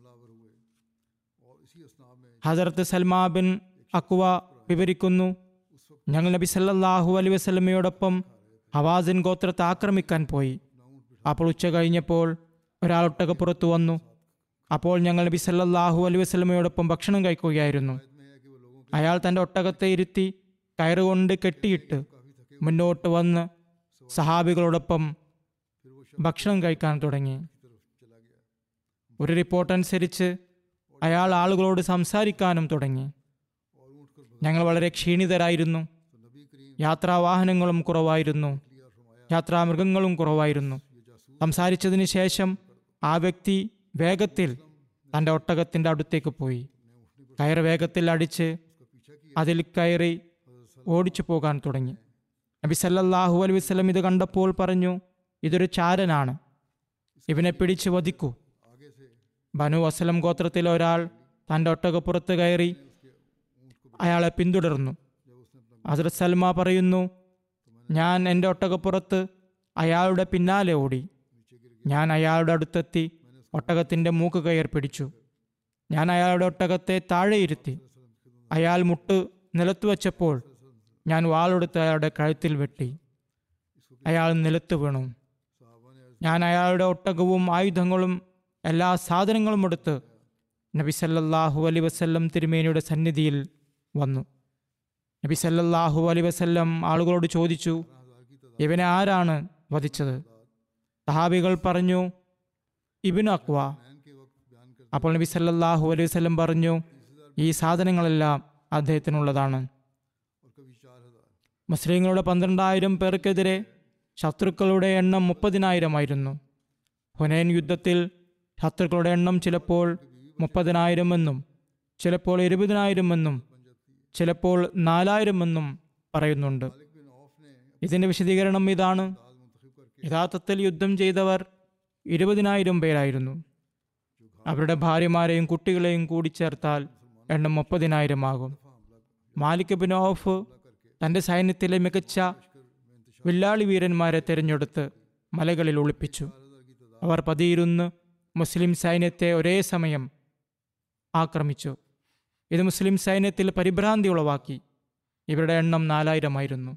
[SPEAKER 2] ഹസരത്ത് സൽമാ ബിൻ അക്വ വിവരിക്കുന്നു ഞങ്ങൾ നബി സല്ലല്ലാഹു അലൈഹി വസല്ലമയോടൊപ്പം ഹവാസിൻ ഗോത്രത്തെ ആക്രമിക്കാൻ പോയി അപ്പോൾ ഉച്ച കഴിഞ്ഞപ്പോൾ ഒരാൾ ഒട്ടകപ്പുറത്ത് വന്നു അപ്പോൾ ഞങ്ങൾ നബി സല്ലല്ലാഹു അലൈഹി വസല്ലമയോടൊപ്പം ഭക്ഷണം കഴിക്കുകയായിരുന്നു അയാൾ തൻ്റെ ഒട്ടകത്തെ ഇരുത്തി കയറുകൊണ്ട് കെട്ടിയിട്ട് മുന്നോട്ട് വന്ന് സഹാബികളോടൊപ്പം ഭക്ഷണം കഴിക്കാൻ തുടങ്ങി ഒരു റിപ്പോർട്ട് അനുസരിച്ച് അയാൾ ആളുകളോട് സംസാരിക്കാനും തുടങ്ങി ഞങ്ങൾ വളരെ ക്ഷീണിതരായിരുന്നു യാത്രാവാഹനങ്ങളും കുറവായിരുന്നു യാത്രാമൃഗങ്ങളും കുറവായിരുന്നു സംസാരിച്ചതിന് ശേഷം ആ വ്യക്തി വേഗത്തിൽ തൻ്റെ ഒട്ടകത്തിൻ്റെ അടുത്തേക്ക് പോയി കയറ് വേഗത്തിൽ അടിച്ച് അതിൽ കയറി ഓടിച്ചു പോകാൻ തുടങ്ങി നബി സല്ലല്ലാഹു അലൈഹി വസല്ലം ഇത് കണ്ടപ്പോൾ പറഞ്ഞു ഇതൊരു ചാരനാണ് ഇവനെ പിടിച്ചു വധിക്കൂ ബനു അസ്ലം ഗോത്രത്തിലെ ഒരാൾ തൻ്റെ ഒട്ടകപ്പുറത്ത് കയറി അയാളെ പിന്തുടർന്നു ഹസ്രത് സൽമ പറയുന്നു ഞാൻ എൻ്റെ ഒട്ടകപ്പുറത്ത് അയാളുടെ പിന്നാലെ ഓടി ഞാൻ അയാളുടെ അടുത്തെത്തി ഒട്ടകത്തിൻ്റെ മൂക്ക് കയർ പിടിച്ചു ഞാൻ അയാളുടെ ഒട്ടകത്തെ താഴെ ഇരുത്തി അയാൾ മുട്ട് നിലത്ത് വച്ചപ്പോൾ ഞാൻ വാളെടുത്ത് അയാളുടെ കഴുത്തിൽ വെട്ടി അയാൾ നിലത്ത് വീണു ഞാൻ അയാളുടെ ഒട്ടകവും ആയുധങ്ങളും എല്ലാ സാധനങ്ങളും എടുത്ത് നബി സല്ലല്ലാഹു അലൈ വസല്ലം തിരുമേനിയുടെ സന്നിധിയിൽ വന്നു നബി സല്ലല്ലാഹു അലൈ വസല്ലം ആളുകളോട് ചോദിച്ചു ഇവനെ ആരാണ് വധിച്ചത് സഹാബികൾ പറഞ്ഞു ഇബിൻ അക്വ അപ്പോൾ നബി സല്ലല്ലാഹു അലൈഹി വസല്ലം പറഞ്ഞു ഈ സാധനങ്ങളെല്ലാം അദ്ദേഹത്തിനുള്ളതാണ് മുസ്ലിങ്ങളുടെ പന്ത്രണ്ടായിരം പേർക്കെതിരെ ശത്രുക്കളുടെ എണ്ണം മുപ്പതിനായിരമായിരുന്നു ഹുനൈൻ യുദ്ധത്തിൽ ശത്രുക്കളുടെ എണ്ണം ചിലപ്പോൾ മുപ്പതിനായിരം എന്നും ചിലപ്പോൾ ഇരുപതിനായിരം എന്നും ചിലപ്പോൾ നാലായിരം എന്നും പറയുന്നുണ്ട് ഇതിന്റെ വിശദീകരണം ഇതാണ് യഥാർത്ഥത്തിൽ യുദ്ധം ചെയ്തവർ ഇരുപതിനായിരം പേരായിരുന്നു അവരുടെ ഭാര്യമാരെയും കുട്ടികളെയും കൂടി ചേർത്താൽ എണ്ണം മുപ്പതിനായിരമാകും മാലിക് ബിൻ ഔഫ് തന്റെ സൈന്യത്തിലെ മികച്ച വില്ലാളി വീരന്മാരെ തിരഞ്ഞെടുത്ത് മലകളിൽ ഒളിപ്പിച്ചു അവർ പതിയിരുന്ന് മുസ്ലിം സൈന്യത്തെ ഒരേ സമയം ആക്രമിച്ചു ഇത് മുസ്ലിം സൈന്യത്തിൽ പരിഭ്രാന്തി ഉളവാക്കി ഇവരുടെ എണ്ണം നാലായിരമായിരുന്നു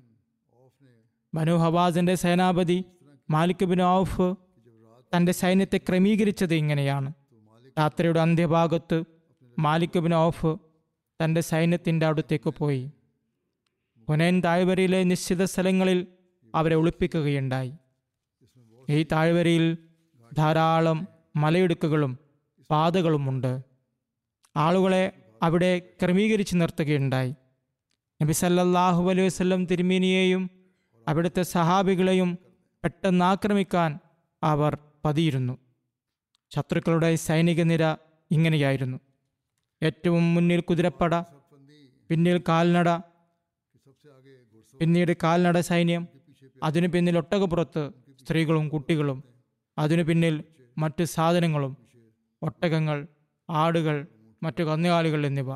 [SPEAKER 2] ബനു ഹവാസിന്റെ സേനാപതി മാലിക് ബിൻ ഔഫ് തന്റെ സൈന്യത്തെ ക്രമീകരിച്ചത് ഇങ്ങനെയാണ് രാത്രിയുടെ അന്ത്യഭാഗത്ത് മാലിക് ബിൻ ഔഫ് തന്റെ സൈന്യത്തിന്റെ അടുത്തേക്ക് പോയി ഹുനൈൻ താഴ്വരയിലെ നിശ്ചിത സ്ഥലങ്ങളിൽ അവരെ ഒളിപ്പിക്കുകയുണ്ടായി ഈ താഴ്വരയിൽ ധാരാളം മലയിടുക്കുകളും പാതകളുമുണ്ട് ആളുകളെ അവിടെ ക്രമീകരിച്ച് നിർത്തുകയുണ്ടായി നബി സല്ലല്ലാഹു അലൈഹി വസല്ലം തിരുമേനിയെയും അവിടുത്തെ സഹാബികളെയും പെട്ടെന്ന് ആക്രമിക്കാൻ അവർ പതിയിരുന്നു ശത്രുക്കളുടെ സൈനിക നിര ഇങ്ങനെയായിരുന്നു ഏറ്റവും മുന്നിൽ കുതിരപ്പട പിന്നിൽ കാൽനട പിന്നീട് കാൽനട സൈന്യം അതിനു പിന്നിൽ ഒട്ടകപ്പുറത്ത് സ്ത്രീകളും കുട്ടികളും അതിനു പിന്നിൽ മറ്റ് സാധനങ്ങളും ഒട്ടകങ്ങൾ ആടുകൾ മറ്റു കന്നുകാലികൾ എന്നിവ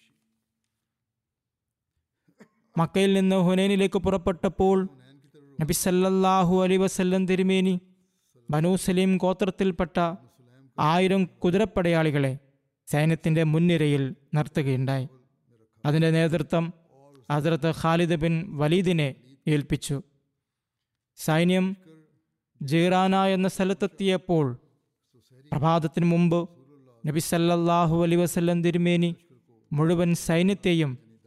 [SPEAKER 2] മക്കയിൽ നിന്ന് ഹുനൈനിലേക്ക് പുറപ്പെട്ടപ്പോൾ നബി സല്ലല്ലാഹു അലൈ വസല്ലം തിരുമേനി ബനൂ സലീം ഗോത്രത്തിൽപ്പെട്ട ആയിരം കുതിരപ്പടയാളികളെ സൈന്യത്തിന്റെ മുൻനിരയിൽ നിർത്തുകയുണ്ടായി അതിന്റെ നേതൃത്വം ഹസ്രത്ത് ഖാലിദ് ബിൻ വലീദിനെ ഏൽപ്പിച്ചു സൈന്യം ജീറാന എന്ന സ്ഥലത്തെത്തിയപ്പോൾ പ്രഭാതത്തിന് മുമ്പ് നബി സല്ലല്ലാഹു അലൈ വസല്ലം തിരുമേനി മുഴുവൻ സൈന്യത്തെയും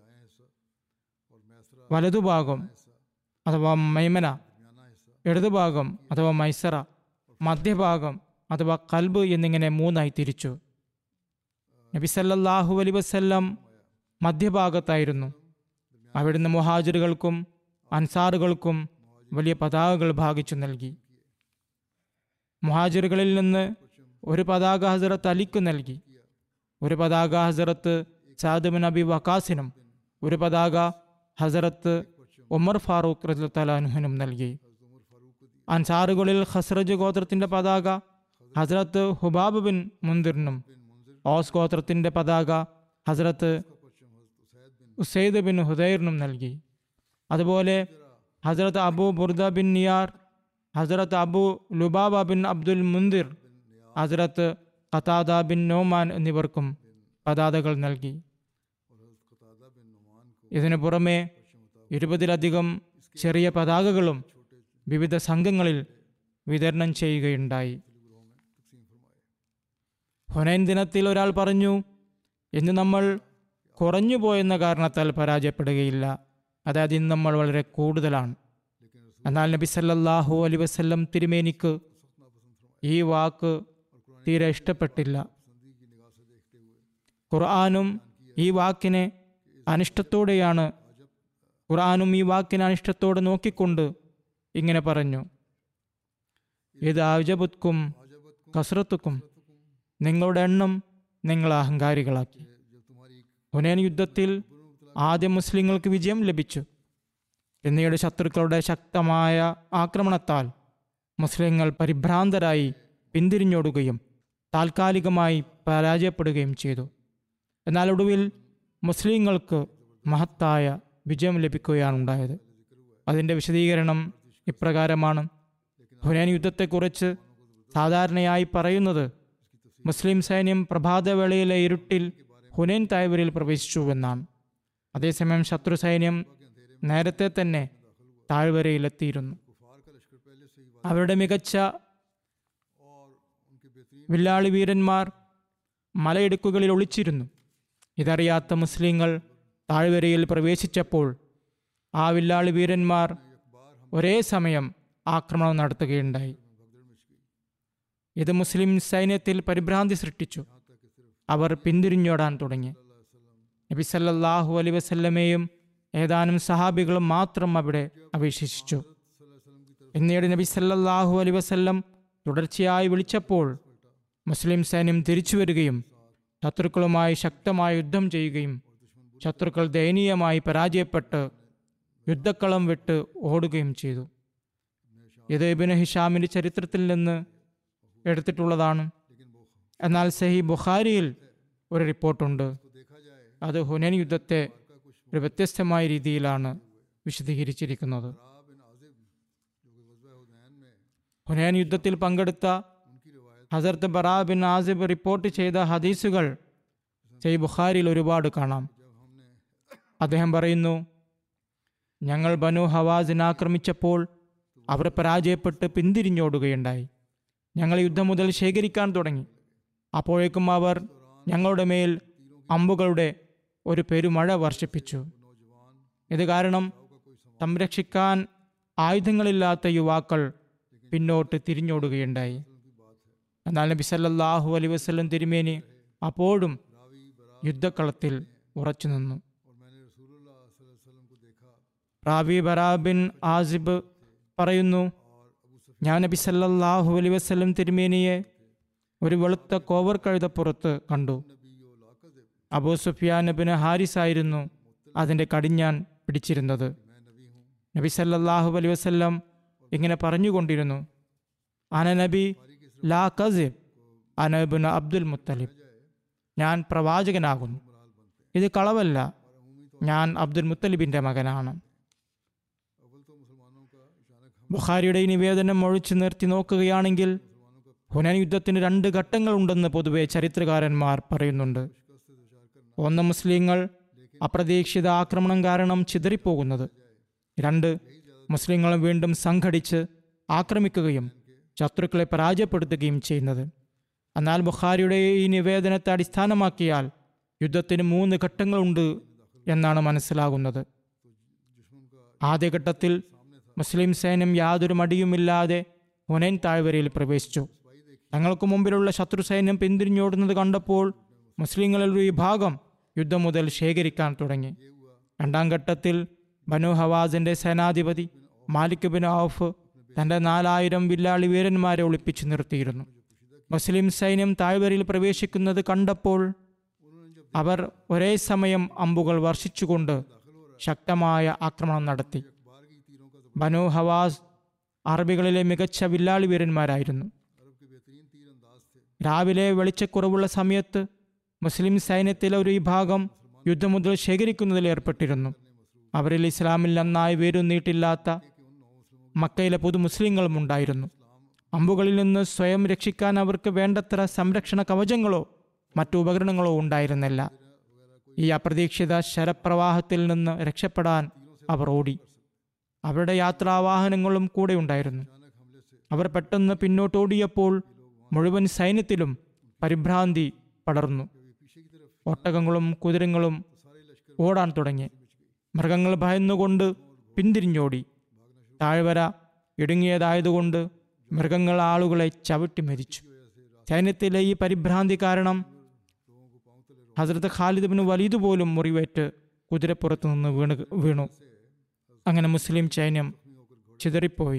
[SPEAKER 2] വലതുഭാഗം അഥവാ മൈമന ഇടതുഭാഗം അഥവാ മൈസറ മധ്യഭാഗം അഥവാ കൽബ് എന്നിങ്ങനെ മൂന്നായി തിരിച്ചു നബി സല്ലല്ലാഹു അലൈ വസല്ലം മധ്യഭാഗത്തായിരുന്നു അവിടുന്ന് മുഹാജിറുകൾക്കും അൻസാറുകൾക്കും വലിയ പതാകകൾ ഭാഗിച്ചു നൽകി മുഹാജിറുകളിൽ നിന്ന് ഒരു പതാക ഹസറത്ത് അലിക്കു നൽകി ഒരു പതാക ഹസറത്ത് സാദുബിൻ അബി വക്കാസിനും ഒരു പതാക ഹസറത്ത് ഉമർ ഫാറൂഖ് റജുത്തലാൻഹുനും നൽകി അൻസാറുകളിൽ ഹസ്രജ് ഗോത്രത്തിന്റെ പതാക ഹസ്രത്ത് ഹുബാബ് ബിൻ മുന്തിറിനും ഓസ് ഗോത്രത്തിന്റെ പതാക ഹസ്രത്ത് ഉസൈദ് ബിൻ ഹുദൈറിനും നൽകി അതുപോലെ ഹസ്രത്ത് Abu Burda bin Niyar Hazrat Abu Lubaba bin Abdul Mundhir Hazrat Qatada bin Noman എന്നിവർക്കും പതാകകൾ നൽകി ഇതിനു പുറമെ ഇരുപതിലധികം ചെറിയ പതാകകളും വിവിധ സംഘങ്ങളിൽ വിതരണം ചെയ്യുകയുണ്ടായി ഹുനൈൻ ദിനത്തിൽ ഒരാൾ പറഞ്ഞു ഇന്ന് നമ്മൾ കുറഞ്ഞുപോയെന്ന കാരണത്താൽ പരാജയപ്പെടുകയില്ല അതായത് ഇന്ന് നമ്മൾ വളരെ കൂടുതലാണ് എന്നാൽ നബി സല്ലല്ലാഹു അലൈ വസല്ലം തിരുമേനിക്ക് ഈ വാക്ക് തീരെ ഇഷ്ടപ്പെട്ടില്ല ഖുർആാനും ഈ വാക്കിനെ അനിഷ്ടത്തോടെയാണ് ഖുർആാനും ഈ വാക്കിനെ അനിഷ്ടത്തോടെ നോക്കിക്കൊണ്ട് ഇങ്ങനെ പറഞ്ഞു ഇത് ആജബുത്ക്കും കസ്രത്തുക്കും നിങ്ങളുടെ എണ്ണം നിങ്ങൾ അഹങ്കാരികളാക്കി ഹുനൈൻ യുദ്ധത്തിൽ ആദ്യം മുസ്ലിങ്ങൾക്ക് വിജയം ലഭിച്ചു പിന്നീട് ശത്രുക്കളുടെ ശക്തമായ ആക്രമണത്താൽ മുസ്ലിങ്ങൾ പരിഭ്രാന്തരായി പിന്തിരിഞ്ഞോടുകയും താൽക്കാലികമായി പരാജയപ്പെടുകയും ചെയ്തു എന്നാൽ ഒടുവിൽ മുസ്ലിങ്ങൾക്ക് മഹത്തായ വിജയം ലഭിക്കുകയാണ് ഉണ്ടായത് അതിൻ്റെ വിശദീകരണം ഇപ്രകാരമാണ് ഹുനൈൻ യുദ്ധത്തെക്കുറിച്ച് സാധാരണയായി പറയുന്നത് മുസ്ലിം സൈന്യം പ്രഭാതവേളയിലെ ഇരുട്ടിൽ ഹുനൈൻ തായ്വരിൽ പ്രവേശിച്ചുവെന്നാണ് അതേസമയം ശത്രു സൈന്യം നേരത്തെ തന്നെ താഴ്വരയിലെത്തിയിരുന്നു
[SPEAKER 1] कुफार का लश्कर पहले से ही
[SPEAKER 2] അവരുടെ മികച്ച
[SPEAKER 1] और उनके बेहतरीन
[SPEAKER 2] വില്ലാളി വീരന്മാർ മലയിടുക്കുകളിൽ ഒളിച്ചിരുന്നു ഇതറിയാത്ത മുസ്ലിങ്ങൾ താഴ്വരയിൽ പ്രവേശിച്ചപ്പോൾ ആ വില്ലാളി വീരന്മാർ ഒരേ സമയം ആക്രമണം നടത്തുകയുണ്ടായി ഇത് മുസ്ലിം സൈന്യത്തിൽ പരിഭ്രാന്തി സൃഷ്ടിച്ചു അവർ പിന്തിരിഞ്ഞോടാൻ തുടങ്ങി നബി സല്ലല്ലാഹു അലൈ വസല്ലമയും ഏതാനും സഹാബികളും മാത്രം അവിടെ അവശേഷിച്ചു പിന്നീട് നബി സല്ലല്ലാഹു അലൈ വസല്ലം തുടർച്ചയായി വിളിച്ചപ്പോൾ മുസ്ലിം സൈന്യം തിരിച്ചു വരികയും ശത്രുക്കളുമായി ശക്തമായ യുദ്ധം ചെയ്യുകയും ശത്രുക്കൾ ദയനീയമായി പരാജയപ്പെട്ട് യുദ്ധക്കളം വിട്ട് ഓടുകയും ചെയ്തു ഇത് ഇബിന് ഹിഷാമിന്റെ ചരിത്രത്തിൽ നിന്ന് എടുത്തിട്ടുള്ളതാണ് എന്നാൽ സഹി ബുഖാരിയിൽ ഒരു റിപ്പോർട്ടുണ്ട് അത് ഹുനൈൻ യുദ്ധത്തെ ഒരു വ്യത്യസ്തമായ രീതിയിലാണ് വിശദീകരിച്ചിരിക്കുന്നത്
[SPEAKER 1] बरा बिन आजिब जो कि गजवा हुनैन में
[SPEAKER 2] ഹുനൈൻ യുദ്ധത്തിൽ പങ്കെടുത്ത
[SPEAKER 1] उनकी रिवायत
[SPEAKER 2] ഹസരത്ത് ബറാ ബിൻ ആസിബ് റിപ്പോർട്ട് ചെയ്ത ഹദീസുകൾ സഹി ബുഖാരിയിൽ ഒരുപാട് കാണാം അദ്ദേഹം പറയുന്നു ഞങ്ങൾ ബനു ഹവാസിനെ ആക്രമിച്ചപ്പോൾ അവർ പരാജയപ്പെട്ട് പിന്തിരിഞ്ഞോടുകയുണ്ടായി ഞങ്ങൾ യുദ്ധം മുതൽ ശേഖരിക്കാൻ തുടങ്ങി അപ്പോഴേക്കും അവർ ഞങ്ങളുടെ മേൽ അമ്പുകളുടെ ഒരു പെരുമഴ വർഷിപ്പിച്ചു ഇത് കാരണം സംരക്ഷിക്കാൻ ആയുധങ്ങളില്ലാത്ത യുവാക്കൾ പിന്നോട്ട് തിരിഞ്ഞോടുകയുണ്ടായി എന്നാൽ നബി സല്ലല്ലാഹു അലൈഹി വസല്ലം തിരുമേനി അപ്പോഴും യുദ്ധക്കളത്തിൽ ഉറച്ചു നിന്നു
[SPEAKER 1] और मैंने रसूलुल्लाह सल्लल्लाहु अलैहि वसल्लम को देखा
[SPEAKER 2] റാബി ബറാ ബിൻ ആസിബ് പറയുന്നു ഞാൻ നബി സല്ലല്ലാഹു അലൈഹി വസല്ലം തിരുമേനിയെ ഒരു വെളുത്ത കോവർ കഴുതപ്പുറത്ത് കണ്ടു
[SPEAKER 1] नबी ला कज़ब
[SPEAKER 2] അബൂ സുഫിയാൻ ബിൻ ഹാരിസ് ആയിരുന്നു അതിൻ്റെ കടിഞ്ഞാൻ പിടിച്ചിരുന്നത്
[SPEAKER 1] मैं नबी हूँ
[SPEAKER 2] നബി സല്ലല്ലാഹു അലൈഹി വസല്ലം ഇങ്ങനെ പറഞ്ഞുകൊണ്ടിരുന്നു അന നബി ലാ കസിബ് അനബിൻ അബ്ദുൽ മുത്തലിബ് ഞാൻ പ്രവാചകനാകുന്നു ഇത് കളവല്ല ഞാൻ അബ്ദുൽ മുത്തലിബിൻ്റെ മകനാണ്
[SPEAKER 1] अव्वल तो मुसलमानों का अचानक हम
[SPEAKER 2] ബുഖാരിയുടെ ഈ നിവേദനം ഒഴിച്ചു നിർത്തി നോക്കുകയാണെങ്കിൽ ഹുനൈൻ യുദ്ധത്തിന് രണ്ട് ഘട്ടങ്ങളുണ്ടെന്ന് പൊതുവെ ചരിത്രകാരന്മാർ പറയുന്നുണ്ട് ഒന്ന് മുസ്ലിങ്ങൾ അപ്രതീക്ഷിത ആക്രമണം കാരണം ചിതറിപ്പോകുന്നത് രണ്ട് മുസ്ലിങ്ങൾ വീണ്ടും സംഘടിച്ച് ആക്രമിക്കുകയും ശത്രുക്കളെ പരാജയപ്പെടുത്തുകയും ചെയ്യുന്നത് എന്നാൽ ബുഖാരിയുടെ ഈ നിവേദനത്തെ അടിസ്ഥാനമാക്കിയാൽ യുദ്ധത്തിന് മൂന്ന് ഘട്ടങ്ങളുണ്ട് എന്നാണ് മനസ്സിലാകുന്നത് ആദ്യഘട്ടത്തിൽ മുസ്ലിം സൈന്യം യാതൊരു മടിയുമില്ലാതെ ഹുനൈൻ താഴ്വരയിൽ പ്രവേശിച്ചു തങ്ങൾക്ക് മുമ്പിലുള്ള ശത്രു സൈന്യം പിന്തിരിഞ്ഞോടുന്നത് കണ്ടപ്പോൾ മുസ്ലിങ്ങളിൽ ഒരു വിഭാഗം യുദ്ധം മുതൽ ശേഖരിക്കാൻ തുടങ്ങി രണ്ടാം ഘട്ടത്തിൽ ബനു ഹവാസിന്റെ സേനാധിപതി മാലിക് ബിൻ ഔഫ് തന്റെ നാലായിരം വില്ലാളി വീരന്മാരെ ഒളിപ്പിച്ചു നിർത്തിയിരുന്നു മുസ്ലിം സൈന്യം താഴ്വരയിൽ പ്രവേശിക്കുന്നത് കണ്ടപ്പോൾ അവർ ഒരേ സമയം അമ്പുകൾ വർഷിച്ചുകൊണ്ട് ശക്തമായ ആക്രമണം നടത്തി ബനു ഹവാസ് അറബികളിലെ മികച്ച വില്ലാളി വീരന്മാരായിരുന്നു
[SPEAKER 1] अरब के बेहतरीन तीर अंदाज थे
[SPEAKER 2] രാവിലെ വെളിച്ചക്കുറവുള്ള സമയത്ത് മുസ്ലിം സൈന്യത്തിലെ ഒരു വിഭാഗം യുദ്ധം മുതൽ ശേഖരിക്കുന്നതിൽ ഏർപ്പെട്ടിരുന്നു അവരിൽ ഇസ്ലാമിൽ നന്നായി വേരൂന്നിയിട്ടില്ലാത്ത മക്കയിലെ പുതു മുസ്ലിങ്ങളും ഉണ്ടായിരുന്നു അമ്പുകളിൽ നിന്ന് സ്വയം രക്ഷിക്കാൻ അവർക്ക് വേണ്ടത്ര സംരക്ഷണ കവചങ്ങളോ മറ്റു ഉപകരണങ്ങളോ ഉണ്ടായിരുന്നില്ല ഈ അപ്രതീക്ഷിത ശരപ്രവാഹത്തിൽ നിന്ന് രക്ഷപ്പെടാൻ അവർ ഓടി അവരുടെ യാത്രാവാഹനങ്ങളും കൂടെ ഉണ്ടായിരുന്നു അവർ പെട്ടെന്ന് പിന്നോട്ടോടിയപ്പോൾ മുഴുവൻ സൈന്യത്തിലും പരിഭ്രാന്തി പടർന്നു ഒട്ടകങ്ങളും കുതിരങ്ങളും ഓടാൻ തുടങ്ങി മൃഗങ്ങൾ ഭയന്നുകൊണ്ട് പിന്തിരിഞ്ഞോടി താഴ്വര ഇടുങ്ങിയതായതുകൊണ്ട് മൃഗങ്ങൾ ആളുകളെ ചവിട്ടി മരിച്ചു സൈന്യത്തിലെ ഈ പരിഭ്രാന്തി കാരണം ഹസ്രത്ത് ഖാലിദ് ബിൻ വലീദ് പോലും മുറിവേറ്റ് കുതിരപ്പുറത്ത് നിന്ന് വീണ് വീണു അങ്ങനെ മുസ്ലിം സൈന്യം ചിതറിപ്പോയി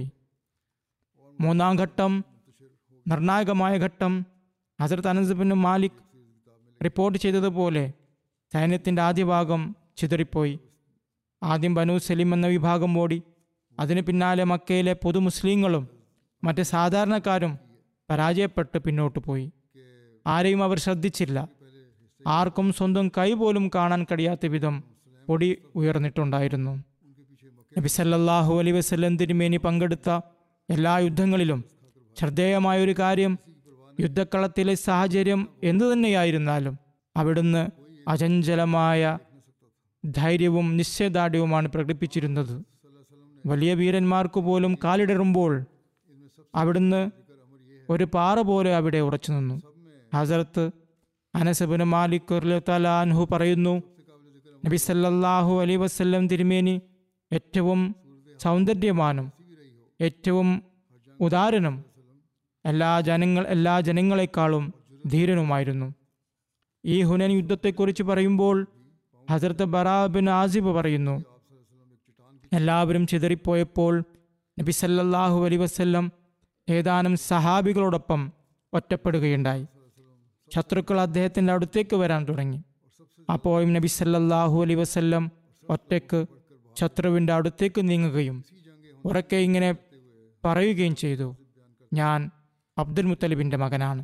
[SPEAKER 2] മൂന്നാം ഘട്ടം നിർണായകമായ ഘട്ടം ഹസരത്ത് അനസ് ബിൻ മാലിക് റിപ്പോർട്ട് ചെയ്തതുപോലെ സൈന്യത്തിൻ്റെ ആദ്യ ഭാഗം ചിതറിപ്പോയി ആദ്യം ബനു സലീം എന്ന വിഭാഗം ഓടി അതിന് പിന്നാലെ മക്കയിലെ പൊതു മുസ്ലിങ്ങളും മറ്റ് സാധാരണക്കാരും പരാജയപ്പെട്ട് പിന്നോട്ട് പോയി ആരെയും അവർ ശ്രദ്ധിച്ചില്ല ആർക്കും സ്വന്തം കൈ പോലും കാണാൻ കഴിയാത്ത വിധം പൊടി ഉയർന്നിട്ടുണ്ടായിരുന്നു നബി സല്ലല്ലാഹു അലൈ വസല്ലം തിരുമേനി പങ്കെടുത്ത എല്ലാ യുദ്ധങ്ങളിലും ശ്രദ്ധേയമായ ഒരു കാര്യം യുദ്ധക്കളത്തിലെ സാഹചര്യം എന്തു തന്നെയായിരുന്നാലും അവിടുന്ന് അചഞ്ചലമായ ധൈര്യവും നിശ്ചയദാർഢ്യവുമാണ് പ്രകടിപ്പിച്ചിരുന്നത് വലിയ വീരന്മാർക്ക് പോലും കാലിടറുമ്പോൾ അവിടുന്ന് ഒരു പാറ പോലെ അവിടെ ഉറച്ചു നിന്നു ഹസരത്ത് അനസബിന് മാലിക് അൻഹു പറയുന്നു നബി സല്ലല്ലാഹു അലൈ വസല്ലം തിരുമേനി ഏറ്റവും സൗന്ദര്യവാനും ഏറ്റവും ഉദാരനും എല്ലാ ജനങ്ങൾ എല്ലാ ജനങ്ങളെക്കാളും ധീരനുമായിരുന്നു ഈ ഹുനൻ യുദ്ധത്തെക്കുറിച്ച് പറയുമ്പോൾ ഹസരത്ത് ബറാ ബിൻ ആസിബ് പറയുന്നു എല്ലാവരും ചിതറിപ്പോയപ്പോൾ നബി സല്ലല്ലാഹു അലൈ വസല്ലം ഏതാനും സഹാബികളോടൊപ്പം ഒറ്റപ്പെടുകയുണ്ടായി ശത്രുക്കൾ അദ്ദേഹത്തിൻ്റെ അടുത്തേക്ക് വരാൻ തുടങ്ങി അപ്പോഴും നബി സല്ലല്ലാഹു അലൈ വസല്ലം ഒറ്റയ്ക്ക് ശത്രുവിൻ്റെ അടുത്തേക്ക് നീങ്ങുകയും ഉറക്കെ ഇങ്ങനെ പറയുകയും ചെയ്തു ഞാൻ അബ്ദുൽ മുത്തലിബിൻ്റെ മകനാണ്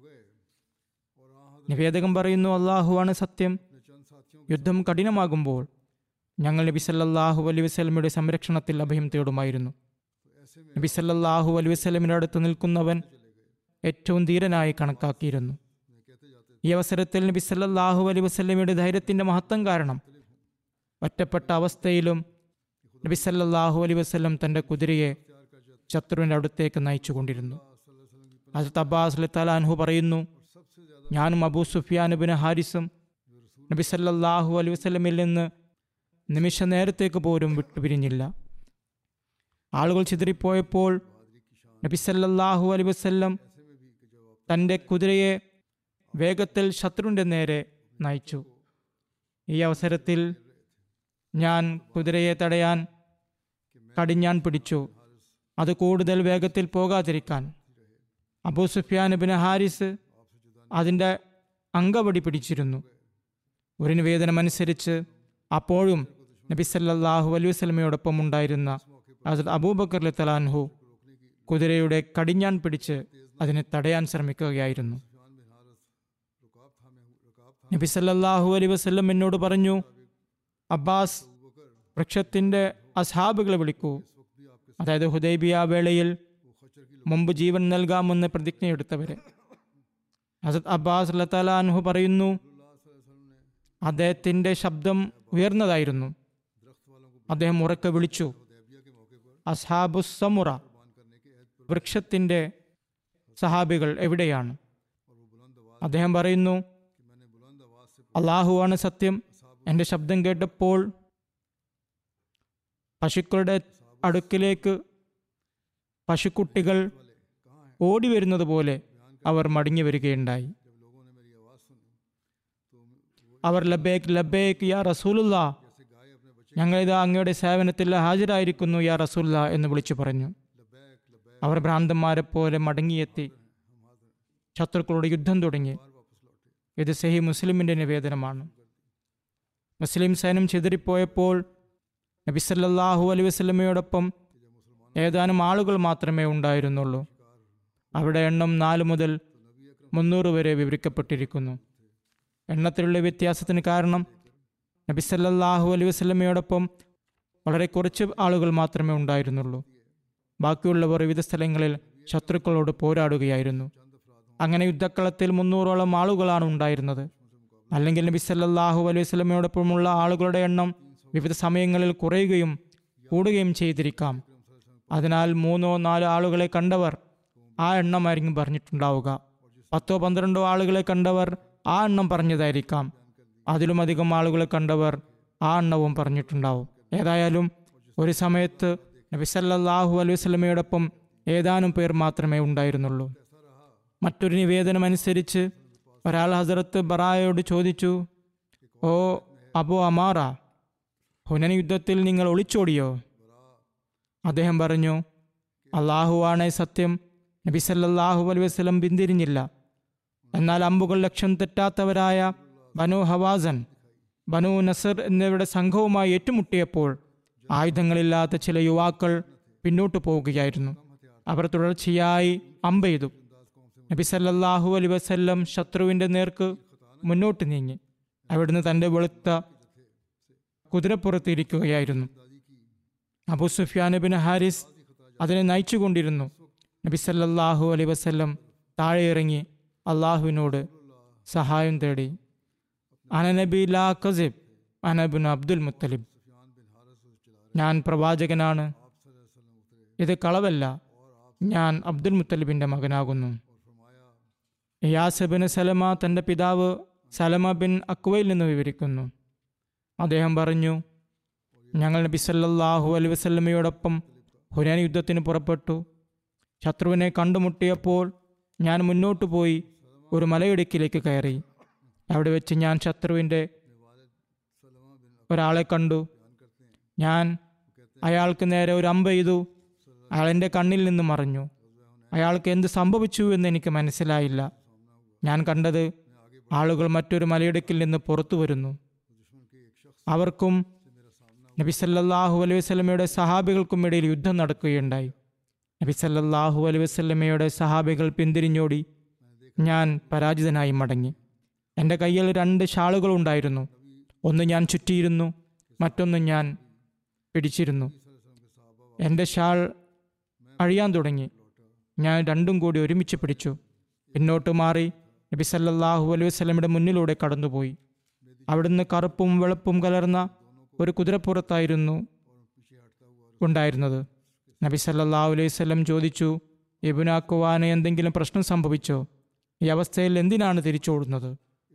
[SPEAKER 2] നിവേദകം പറയുന്നു അള്ളാഹുവാണ് സത്യം യുദ്ധം കഠിനമാകുമ്പോൾ ഞങ്ങൾ നബി സല്ലല്ലാഹു അലൈഹി വസല്ലമയുടെ സംരക്ഷണത്തിൽ അഭയം തേടുമായിരുന്നു നബി സല്ലല്ലാഹു അലൈഹി വസല്ലമിന്റെ അടുത്ത് നിൽക്കുന്നവൻ ഏറ്റവും ധീരനായി കണക്കാക്കിയിരുന്നു ഈ അവസരത്തിൽ നബി സല്ലല്ലാഹു അലൈഹി വസല്ലമയുടെ ധൈര്യത്തിന്റെ മഹത്വം കാരണം ഒറ്റപ്പെട്ട അവസ്ഥയിലും നബി സല്ലല്ലാഹു അലൈഹി വസല്ലം തന്റെ കുതിരയെ ശത്രുവിന്റെ അടുത്തേക്ക് നയിച്ചുകൊണ്ടിരുന്നു ഹസരത്ത് അബ്ബാസ് തലാൻഹു പറയുന്നു ഞാനും അബൂ സുഫിയാൻ ബിൻ ഹാരിസും നബി സല്ലല്ലാഹു അലൈഹി വസല്ലമിൽ നിന്ന് നിമിഷ നേരത്തേക്ക് പോലും വിട്ടുപിരിഞ്ഞില്ല ആളുകൾ ചിതറിപ്പോയപ്പോൾ നബി സല്ലല്ലാഹു അലൈഹി വസല്ലം തൻ്റെ കുതിരയെ വേഗത്തിൽ ശത്രുവിൻ്റെ നേരെ നയിച്ചു ഈ അവസരത്തിൽ ഞാൻ കുതിരയെ തടയാൻ കടിഞ്ഞാൻ പിടിച്ചു അത് കൂടുതൽ വേഗത്തിൽ പോകാതിരിക്കാൻ അബൂ സുഫിയാൻ ബിൻ ഹാരിസ് അതിൻ്റെ അങ്കവടി പിടിച്ചിരുന്നു ഒരു നിവേദനം അനുസരിച്ച് അപ്പോഴും നബി സല്ലല്ലാഹു അലൈഹി വസല്ലമയോടൊപ്പം ഉണ്ടായിരുന്ന ഹസരത്ത് അബൂബക്കർ തലാൻഹു കുതിരയുടെ കടിഞ്ഞാൻ പിടിച്ച് അതിനെ തടയാൻ ശ്രമിക്കുകയായിരുന്നു നബി സല്ലല്ലാഹു അലൈഹി വസല്ലം എന്നോട് പറഞ്ഞു അബ്ബാസ് വൃക്ഷത്തിൻ്റെ അസ്ഹാബുകളെ വിളിക്കൂ അതായത് ഹുദൈബിയ വേളയിൽ മുമ്പ് ജീവൻ നൽകാമെന്ന് പ്രതിജ്ഞയെടുത്തവരെ ഹസരത് അബ്ബാസ് ലത്താലാൻഹു പറയുന്നു അദ്ദേഹത്തിൻ്റെ ശബ്ദം ഉയർന്നതായിരുന്നു അദ്ദേഹം ഉറക്കെ വിളിച്ചു അസ്ഹാബുസമുറ വൃക്ഷത്തിൻ്റെ സഹാബികൾ എവിടെയാണ് അദ്ദേഹം പറയുന്നു അള്ളാഹുവാണ് സത്യം എൻ്റെ ശബ്ദം കേട്ടപ്പോൾ പശുക്കളുടെ അടുക്കിലേക്ക് പശുക്കുട്ടികൾ ഓടി വരുന്നത് പോലെ അവർ മടങ്ങി വരികയുണ്ടായി അവർ ലബേക്ക് ലബേക്ക് യാ റസൂലുള്ള ഞങ്ങളിതാ അങ്ങയുടെ സേവനത്തിൽ ഹാജരായിരിക്കുന്നു യാ റസൂല്ല എന്ന് വിളിച്ചു പറഞ്ഞു അവർ ഭ്രാന്തന്മാരെ പോലെ മടങ്ങിയെത്തി ശത്രുക്കളോട് യുദ്ധം തുടങ്ങി ഇത് സഹി മുസ്ലിമിന്റെ നിവേദനമാണ് മുസ്ലിം സൈന്യം ചിതറിപ്പോയപ്പോൾ നബി സല്ലല്ലാഹു അലൈഹി വസല്ലമയോടൊപ്പം ഏതാനും ആളുകൾ മാത്രമേ ഉണ്ടായിരുന്നുള്ളൂ അവിടെ എണ്ണം നാല് മുതൽ മുന്നൂറ് വരെ വിവരിക്കപ്പെട്ടിരിക്കുന്നു എണ്ണത്തിലുള്ള വ്യത്യാസത്തിന് കാരണം നബി സല്ലല്ലാഹു അലൈഹി വസല്ലമയോടൊപ്പം വളരെ കുറച്ച് ആളുകൾ മാത്രമേ ഉണ്ടായിരുന്നുള്ളൂ ബാക്കിയുള്ളവർ വിവിധ സ്ഥലങ്ങളിൽ ശത്രുക്കളോട് പോരാടുകയായിരുന്നു അങ്ങനെ യുദ്ധക്കളത്തിൽ മുന്നൂറോളം ആളുകളാണ് ഉണ്ടായിരുന്നത് അല്ലെങ്കിൽ നബി സല്ലല്ലാഹു അലൈഹി വസല്ലമയോടൊപ്പമുള്ള ആളുകളുടെ എണ്ണം വിവിധ സമയങ്ങളിൽ കുറയുകയും കൂടുകയും ചെയ്തിരിക്കാം അതിനാൽ മൂന്നോ നാലോ ആളുകളെ കണ്ടവർ ആ എണ്ണമായിരിക്കും പറഞ്ഞിട്ടുണ്ടാവുക പത്തോ പന്ത്രണ്ടോ ആളുകളെ കണ്ടവർ ആ എണ്ണം പറഞ്ഞതായിരിക്കാം അതിലുമധികം ആളുകളെ കണ്ടവർ ആ എണ്ണവും പറഞ്ഞിട്ടുണ്ടാവും ഏതായാലും ഒരു സമയത്ത് നബി സല്ലല്ലാഹു അലൈഹി വസല്ലമയോടൊപ്പം ഏതാനും പേർ മാത്രമേ ഉണ്ടായിരുന്നുള്ളൂ മറ്റൊരു നിവേദനം അനുസരിച്ച് ഒരാൾ ഹസരത്ത് ബറായയോട് ചോദിച്ചു ഓ അബു അമാറ ഹുനൻ യുദ്ധത്തിൽ നിങ്ങൾ ഒളിച്ചോടിയോ അദ്ദേഹം പറഞ്ഞു അള്ളാഹുവാണ് സത്യം നബി സല്ലല്ലാഹു അലൈഹി വസല്ലം പിന്തിരിഞ്ഞില്ല എന്നാൽ അമ്പുകൾ ലക്ഷ്യം തെറ്റാത്തവരായ ബനു ഹവാസൻ ബനു നസർ എന്നിവരുടെ സംഘവുമായി ഏറ്റുമുട്ടിയപ്പോൾ ആയുധങ്ങളില്ലാത്ത ചില യുവാക്കൾ പിന്നോട്ട് പോവുകയായിരുന്നു അവർ തുടർച്ചയായി അമ്പെയ്തു നബി സല്ലല്ലാഹു അലൈഹി വസല്ലം ശത്രുവിന്റെ നേർക്ക് മുന്നോട്ട് നീങ്ങി അവിടുന്ന് തൻ്റെ വെളുത്ത കുതിരപ്പുറത്ത് ഇരിക്കുകയായിരുന്നു അബു സുഫിയാൻ ബിൻ ഹാരിസ് അതിനെ നയിച്ചുകൊണ്ടിരുന്നു നബി സല്ലല്ലാഹു അലൈ വസല്ലം താഴെ ഇറങ്ങി അള്ളാഹുവിനോട് സഹായം തേടി അനനബി ലാ കസിബ് അനബിൻ അബ്ദുൽ മുത്തലിബ് ഞാൻ പ്രവാചകനാണ് ഇത് കളവല്ല ഞാൻ അബ്ദുൽ മുത്തലിബിന്റെ മകനാകുന്നു യാസ് ബിൻ സലമ തന്റെ പിതാവ് സലമ ബിൻ അക്വയിൽ നിന്ന് വിവരിക്കുന്നു അദ്ദേഹം പറഞ്ഞു ഞങ്ങൾ നബി സല്ലല്ലാഹു അലൈഹി വസല്ലമയോടൊപ്പം ഹുനാൻ യുദ്ധത്തിന് പുറപ്പെട്ടു ശത്രുവിനെ കണ്ടുമുട്ടിയപ്പോൾ ഞാൻ മുന്നോട്ട് പോയി ഒരു മലയിടുക്കിലേക്ക് കയറി അവിടെ വെച്ച് ഞാൻ ശത്രുവിൻ്റെ ഒരാളെ കണ്ടു ഞാൻ അയാൾക്ക് നേരെ ഒരു അമ്പ ചെയ്തു അയാൾ എൻ്റെ കണ്ണിൽ നിന്ന് മറഞ്ഞു അയാൾക്ക് എന്ത് സംഭവിച്ചു എന്ന് എനിക്ക് മനസ്സിലായില്ല ഞാൻ കണ്ടത് ആളുകൾ മറ്റൊരു മലയിടുക്കിൽ നിന്ന് പുറത്തു വരുന്നു അവർക്കും നബി സല്ലല്ലാഹു അലൈഹി വസല്ലമയുടെ സഹാബികൾക്കും ഇടയിൽ യുദ്ധം നടക്കുകയുണ്ടായി നബി സല്ലല്ലാഹു അലൈഹി വസല്ലമയുടെ സഹാബികൾ പിന്തിരിഞ്ഞോടി ഞാൻ പരാജിതനായി മടങ്ങി എൻ്റെ കയ്യിൽ രണ്ട് ഷാളുകൾ ഉണ്ടായിരുന്നു ഒന്ന് ഞാൻ ചുറ്റിയിരുന്നു മറ്റൊന്ന് ഞാൻ പിടിച്ചിരുന്നു എൻ്റെ ഷാൾ അഴിയാൻ തുടങ്ങി ഞാൻ രണ്ടും കൂടി ഒരുമിച്ച് പിടിച്ചു പിന്നോട്ട് മാറി നബി സല്ലല്ലാഹു അലൈഹി വസല്ലമയുടെ മുന്നിലൂടെ കടന്നുപോയി അവിടുന്ന് കറുപ്പും വെളുപ്പും കലർന്ന ഒരു കുതിരപ്പുറത്തായിരുന്നു ഉണ്ടായിരുന്നത് നബി സല്ലല്ലാഹു അലൈഹി വസല്ലം ചോദിച്ചു ഇബുനാക്കുവാന് എന്തെങ്കിലും പ്രശ്നം സംഭവിച്ചോ ഈ അവസ്ഥയിൽ എന്തിനാണ് തിരിച്ചോടുന്നത്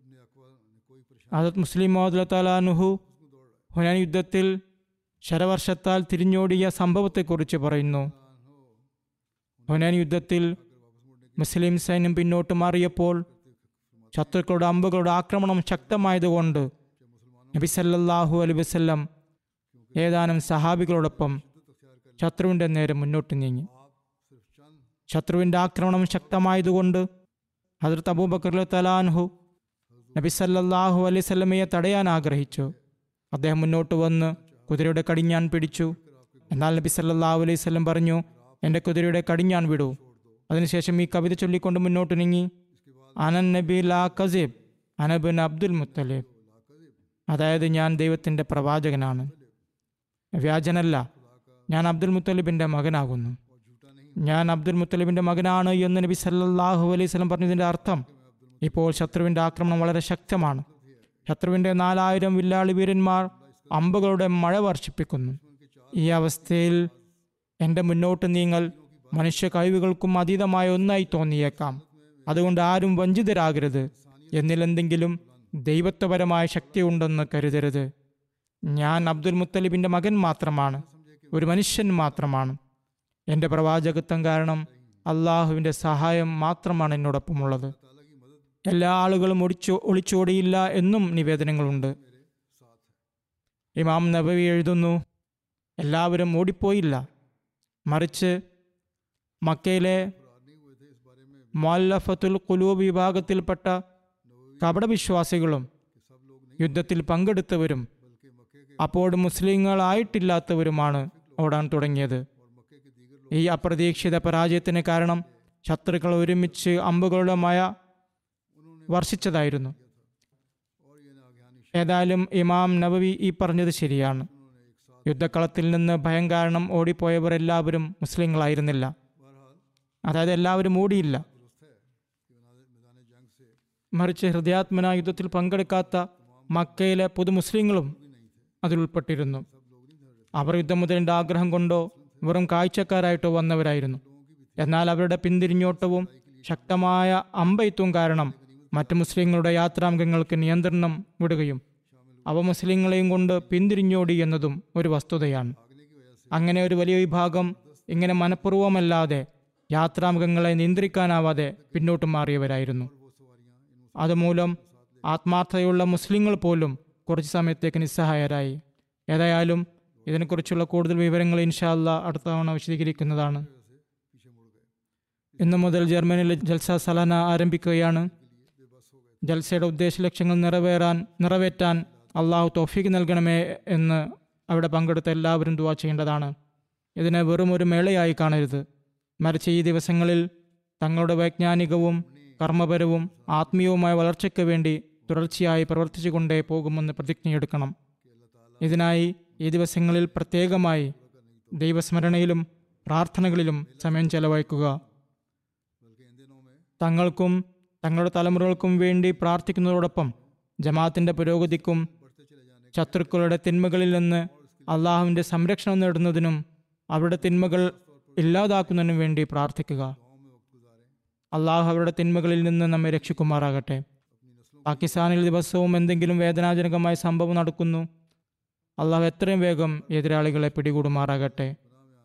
[SPEAKER 2] അതത് മുസ്ലിം മോദലത്താലാനുഹു ഹുനാൻ യുദ്ധത്തിൽ ശരവർഷത്താൽ തിരിഞ്ഞോടിയ സംഭവത്തെക്കുറിച്ച് പറയുന്നു ഹുനാൻ യുദ്ധത്തിൽ മുസ്ലിം സൈന്യം പിന്നോട്ട് മാറിയപ്പോൾ ശത്രുക്കളുടെ അമ്പുകളുടെ ആക്രമണം ശക്തമായതുകൊണ്ട് നബി സല്ലല്ലാഹു അലൈഹി വസല്ലം ഏതാനും സഹാബികളോടൊപ്പം ശത്രുവിൻ്റെ നേരെ മുന്നോട്ട് നീങ്ങി ശത്രുവിൻ്റെ ആക്രമണം ശക്തമായതുകൊണ്ട് ഹജറത്ത് അബൂബക്കർ തലാൻഹു നബി സല്ലല്ലാഹു അലൈഹി സ്വലമയെ തടയാൻ ആഗ്രഹിച്ചു അദ്ദേഹം മുന്നോട്ട് വന്ന് കുതിരയുടെ കടിഞ്ഞാൻ പിടിച്ചു എന്നാൽ നബി സല്ലല്ലാഹു അലൈഹി സ്വലം പറഞ്ഞു എൻ്റെ കുതിരയുടെ കടിഞ്ഞാൻ വിടൂ അതിനുശേഷം ഈ കവിത ചൊല്ലിക്കൊണ്ട് മുന്നോട്ട് നീങ്ങി അനൻ നബി ലാ കസീബ് അനബിൻ അബ്ദുൽ മുത്തലിബ് അതായത് ഞാൻ ദൈവത്തിൻ്റെ പ്രവാചകനാണ് വ്യാജനല്ല ഞാൻ അബ്ദുൽ മുത്തലിബിൻ്റെ മകനാകുന്നു ഞാൻ അബ്ദുൽ മുത്തലിബിൻ്റെ മകനാണ് എന്ന് നബി സല്ലല്ലാഹു അലൈഹി സ്വലം പറഞ്ഞതിൻ്റെ അർത്ഥം ഇപ്പോൾ ശത്രുവിൻ്റെ ആക്രമണം വളരെ ശക്തമാണ് ശത്രുവിൻ്റെ നാലായിരം വില്ലാളി വീരന്മാർ അമ്പുകളുടെ മഴ വർഷിപ്പിക്കുന്നു ഈ അവസ്ഥയിൽ എൻ്റെ മുന്നോട്ട് നീങ്ങൽ മനുഷ്യ കഴിവുകൾക്കും അതീതമായ ഒന്നായി തോന്നിയേക്കാം അതുകൊണ്ട് ആരും വഞ്ചിതരാകരുത് എന്നിലെന്തെങ്കിലും ദൈവത്വപരമായ ശക്തിയുണ്ടെന്ന് കരുതരുത് ഞാൻ അബ്ദുൽ മുത്തലിബിൻ്റെ മകൻ മാത്രമാണ് ഒരു മനുഷ്യൻ മാത്രമാണ് എൻ്റെ പ്രവാചകത്വം കാരണം അള്ളാഹുവിൻ്റെ സഹായം മാത്രമാണ് എന്നോടൊപ്പമുള്ളത് എല്ലാ ആളുകളും ഒളിച്ചോ ഒളിച്ചോടിയില്ല എന്നും നിവേദനങ്ങളുണ്ട് ഇമാം നബവി എഴുതുന്നു എല്ലാവരും ഓടിപ്പോയില്ല മറിച്ച് മക്കയിലെ മൊല്ലഫത്തുൽ കുലൂബ് വിഭാഗത്തിൽപ്പെട്ട കപടവിശ്വാസികളും യുദ്ധത്തിൽ പങ്കെടുത്തവരും അപ്പോൾ മുസ്ലിങ്ങളായിട്ടില്ലാത്തവരുമാണ് ഓടാൻ തുടങ്ങിയത് ഈ അപ്രതീക്ഷിത പരാജയത്തിന് കാരണം ശത്രുക്കൾ ഒരുമിച്ച് അമ്പുകളുടെ മഴ വർഷിച്ചതായിരുന്നു ഏതായാലും ഇമാം നബവി ഈ പറഞ്ഞത് ശരിയാണ് യുദ്ധക്കളത്തിൽ നിന്ന് ഭയം കാരണം ഓടിപ്പോയവർ എല്ലാവരും മുസ്ലിങ്ങളായിരുന്നില്ല അതായത് എല്ലാവരും ഓടിയില്ല മറിച്ച് ഹൃദയാത്മന യുദ്ധത്തിൽ പങ്കെടുക്കാത്ത മക്കയിലെ പുതു മുസ്ലിങ്ങളും അതിൽ ഉൾപ്പെട്ടിരുന്നു അവർ യുദ്ധം മുതലിൻ്റെ ആഗ്രഹം കൊണ്ടോ വെറും കാഴ്ചക്കാരായിട്ടോ വന്നവരായിരുന്നു എന്നാൽ അവരുടെ പിന്തിരിഞ്ഞോട്ടവും ശക്തമായ അമ്പയത്വവും കാരണം മറ്റു മുസ്ലിങ്ങളുടെ യാത്രാംഗങ്ങൾക്ക് നിയന്ത്രണം വിടുകയും അവ മുസ്ലിങ്ങളെയും കൊണ്ട് പിന്തിരിഞ്ഞോടി എന്നതും ഒരു വസ്തുതയാണ് അങ്ങനെ ഒരു വലിയ വിഭാഗം ഇങ്ങനെ മനഃപൂർവ്വമല്ലാതെ യാത്രാമുഖങ്ങളെ നിയന്ത്രിക്കാനാവാതെ പിന്നോട്ട് മാറിയവരായിരുന്നു അതുമൂലം ആത്മാർത്ഥതയുള്ള മുസ്ലിങ്ങൾ പോലും കുറച്ച് സമയത്തേക്ക് നിസ്സഹായരായി ഏതായാലും ഇതിനെക്കുറിച്ചുള്ള കൂടുതൽ വിവരങ്ങൾ ഇൻഷാല്ല അടുത്ത തവണ വിശദീകരിക്കുന്നതാണ് ഇന്നു മുതൽ ജർമ്മനിയിലെ ജൽസ സലാന ആരംഭിക്കുകയാണ് ജൽസയുടെ ഉദ്ദേശ ലക്ഷ്യങ്ങൾ നിറവേറാൻ നിറവേറ്റാൻ അള്ളാഹു തോഫീക്ക് നൽകണമേ എന്ന് അവിടെ പങ്കെടുത്ത എല്ലാവരും ദുവാ ചെയ്യേണ്ടതാണ് ഇതിനെ വെറും ഒരു മേളയായി കാണരുത് മറിച്ച് ഈ ദിവസങ്ങളിൽ തങ്ങളുടെ വൈജ്ഞാനികവും കർമ്മപരവും ആത്മീയവുമായ വളർച്ചയ്ക്ക് വേണ്ടി തുടർച്ചയായി പ്രവർത്തിച്ചു കൊണ്ടേ പോകുമെന്ന് പ്രതിജ്ഞയെടുക്കണം ഇതിനായി ഈ ദിവസങ്ങളിൽ പ്രത്യേകമായി ദൈവസ്മരണയിലും പ്രാർത്ഥനകളിലും സമയം ചെലവഴിക്കുക
[SPEAKER 1] बल्कि इन दिनों में
[SPEAKER 2] തങ്ങൾക്കും തങ്ങളുടെ തലമുറകൾക്കും വേണ്ടി പ്രാർത്ഥിക്കുന്നതോടൊപ്പം ജമാഅത്തിന്റെ പുരോഗതിക്കും
[SPEAKER 1] बढ़ते चले जाने
[SPEAKER 2] ശത്രുക്കളുടെ തിന്മകളിൽ നിന്ന് അള്ളാഹുവിൻ്റെ സംരക്ഷണം നേടുന്നതിനും അവരുടെ തിന്മകൾ ഇല്ലാതാക്കുന്നതിനും വേണ്ടി പ്രാർത്ഥിക്കുക
[SPEAKER 1] गाँव में वक्त गुजारें
[SPEAKER 2] അള്ളാഹു അവരുടെ തിന്മകളിൽ നിന്ന് നമ്മെ രക്ഷിക്കുമാറാകട്ടെ
[SPEAKER 1] अपनी नस्लों
[SPEAKER 2] പാകിസ്ഥാനിൽ ദിവസവും എന്തെങ്കിലും വേദനാജനകമായ സംഭവം നടക്കുന്നു അള്ളാഹു എത്രയും വേഗം എതിരാളികളെ പിടികൂടുമാറാകട്ടെ
[SPEAKER 1] गुनाह में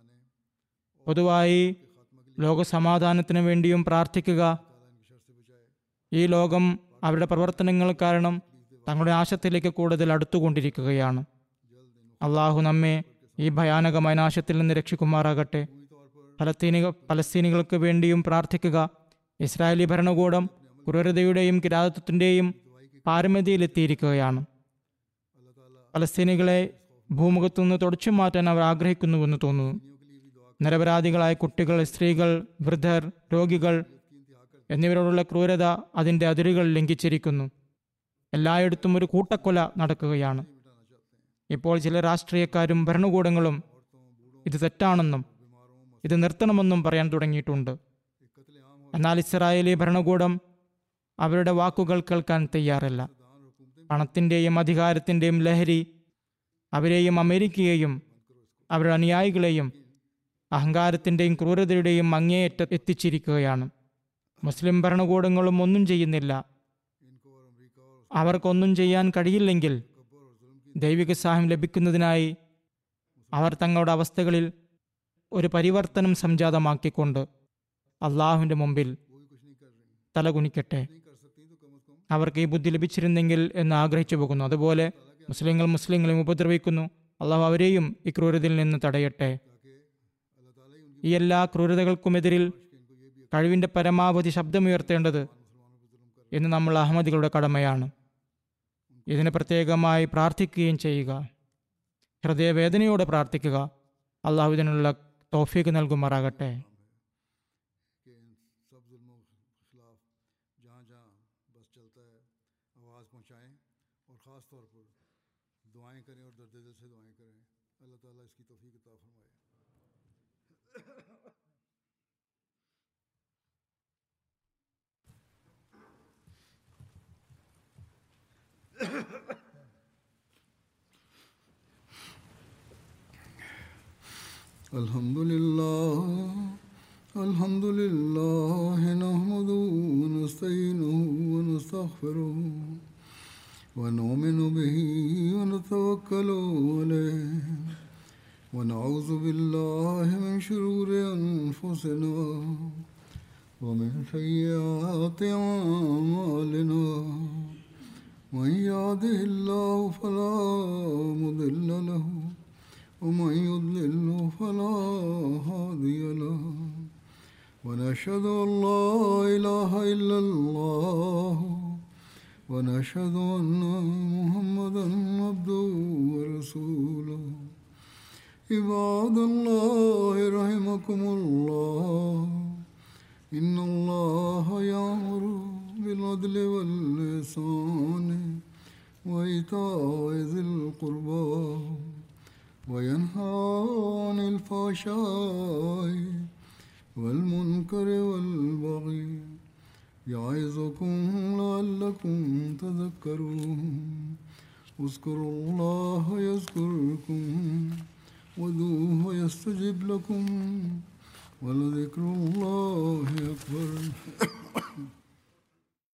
[SPEAKER 1] आने
[SPEAKER 2] പൊതുവായി
[SPEAKER 1] के खात्मा के लिए
[SPEAKER 2] ലോകസമാധാനത്തിന് വേണ്ടിയും പ്രാർത്ഥിക്കുക
[SPEAKER 1] ताला इनकी शर से बचाए
[SPEAKER 2] ഈ ലോകം അവരുടെ പ്രവർത്തനങ്ങൾ കാരണം തങ്ങളുടെ നാശത്തിലേക്ക് കൂടുതൽ അടുത്തുകൊണ്ടിരിക്കുകയാണ്
[SPEAKER 1] जल्द इन
[SPEAKER 2] അള്ളാഹു നമ്മെ ഈ ഭയാനകമായ നാശത്തിൽ നിന്ന് രക്ഷിക്കുമാറാകട്ടെ
[SPEAKER 1] भूमि तौर पर
[SPEAKER 2] ഫലസ്തീനിക ഫലസ്തീനികൾക്ക് വേണ്ടിയും പ്രാർത്ഥിക്കുക ഇസ്രായേലി ഭരണകൂടം ക്രൂരതയുടെയും കിരാതത്വത്തിൻ്റെയും പാരമ്യതയിലെത്തിയിരിക്കുകയാണ്
[SPEAKER 1] अल्लाह ताला
[SPEAKER 2] ഫലസ്തീനികളെ ഭൂമുഖത്തു നിന്ന് തുടച്ചു മാറ്റാൻ അവർ ആഗ്രഹിക്കുന്നുവെന്ന് തോന്നുന്നു
[SPEAKER 1] के लिए भी दुआ
[SPEAKER 2] നിരപരാധികളായ കുട്ടികൾ സ്ത്രീകൾ വൃദ്ധർ രോഗികൾ
[SPEAKER 1] की इंतहा कर
[SPEAKER 2] എന്നിവരോടുള്ള ക്രൂരത അതിൻ്റെ അതിരുകൾ ലംഘിച്ചിരിക്കുന്നു എല്ലായിടത്തും ഒരു കൂട്ടക്കൊല നടക്കുകയാണ്
[SPEAKER 1] मिटाना चाहते हैं
[SPEAKER 2] ഇപ്പോൾ ചില രാഷ്ട്രീയക്കാരും ഭരണകൂടങ്ങളും
[SPEAKER 1] औरतों बूढ़ों
[SPEAKER 2] ഇത് തെറ്റാണെന്നും
[SPEAKER 1] बीमारों
[SPEAKER 2] ഇത് നിർത്തണമെന്നും പറയാൻ തുടങ്ങിയിട്ടുണ്ട്
[SPEAKER 1] एक कत्लेआम हो
[SPEAKER 2] എന്നാൽ ഇസ്രായേലി ഭരണകൂടം അവരുടെ വാക്കുകൾ കേൾക്കാൻ തയ്യാറല്ല
[SPEAKER 1] दान और हुकूमतें
[SPEAKER 2] പണത്തിൻ്റെയും അധികാരത്തിൻ്റെയും ലഹരി അവരെയും അമേരിക്കയെയും അവരുടെ അനുയായികളെയും അഹങ്കാരത്തിൻ്റെയും ക്രൂരതയുടെയും അങ്ങേയറ്റ എത്തിച്ചിരിക്കുകയാണ് മുസ്ലിം ഭരണകൂടങ്ങളും ഒന്നും ചെയ്യുന്നില്ല
[SPEAKER 1] इनको और अमेरिका और
[SPEAKER 2] അവർക്കൊന്നും ചെയ്യാൻ കഴിയില്ലെങ്കിൽ
[SPEAKER 1] गब्बर और जुल्म की
[SPEAKER 2] ദൈവിക സഹായം ലഭിക്കുന്നതിനായി അവർ തങ്ങളുടെ അവസ്ഥകളിൽ ഒരു പരിവർത്തനം സംജാതമാക്കിക്കൊണ്ട് അള്ളാഹുവിൻ്റെ മുമ്പിൽ
[SPEAKER 1] वो भी कुछ नहीं कर रही
[SPEAKER 2] തലകുനിക്കട്ടെ
[SPEAKER 1] नहीं कर सकती तो कम अज कम
[SPEAKER 2] അവർക്ക് ഈ ബുദ്ധി ലഭിച്ചിരുന്നെങ്കിൽ എന്ന് ആഗ്രഹിച്ചു പോകുന്നു അതുപോലെ മുസ്ലിങ്ങൾ മുസ്ലിങ്ങളെയും ഉപദ്രവിക്കുന്നു അള്ളാഹു അവരെയും ഈ ക്രൂരതയിൽ നിന്ന് തടയട്ടെ
[SPEAKER 1] ताकि अल्लाह ताला ही उनकी
[SPEAKER 2] ഈ എല്ലാ ക്രൂരതകൾക്കുമെതിരിൽ
[SPEAKER 1] कि इनको ये भी
[SPEAKER 2] കഴിവിൻ്റെ പരമാവധി ശബ്ദമുയർത്തേണ്ടത്
[SPEAKER 1] मुसलमानों पर जुल्म कर
[SPEAKER 2] എന്ന് നമ്മൾ അഹമ്മദികളുടെ കടമയാണ് ഇതിന് പ്രത്യേകമായി പ്രാർത്ഥിക്കുകയും ചെയ്യുക ഹൃദയവേദനയോടെ പ്രാർത്ഥിക്കുക അള്ളാഹു ഇതിനുള്ള തോഫീക്ക് നൽകുമാറാകട്ടെ
[SPEAKER 1] कि इन सब जुल्मों के खिलाफ जहाँ जहाँ बस चलता है आवाज़ पहुँचाएँ और ख़ास तौर पर दुआएं करें और दर्द दिल से दुआएं करें अल्लाह ताला इसकी तौफीक अता फरमाए الحمد لله الحمد لله نحمده ونستعينه ونستغفره ونؤمن به ونتوكل عليه ونعوذ بالله من شرور أنفسنا ومن سيئات أعمالنا من يهده الله فلا مضل له ومن يضلل فلا هادي له ونشهد أن لا إله إلا الله ونشهد أن محمدا عبده ورسوله عباد الله رحمكم الله إن الله يأمر بالعدل والإحسان وإيتاء ذي القربى وينهى عن الفحشاء والمنكر والبغي يعظكم لعلكم تذكرون اذكروا الله يذكركم ودوه يستجب لكم ولذكر الله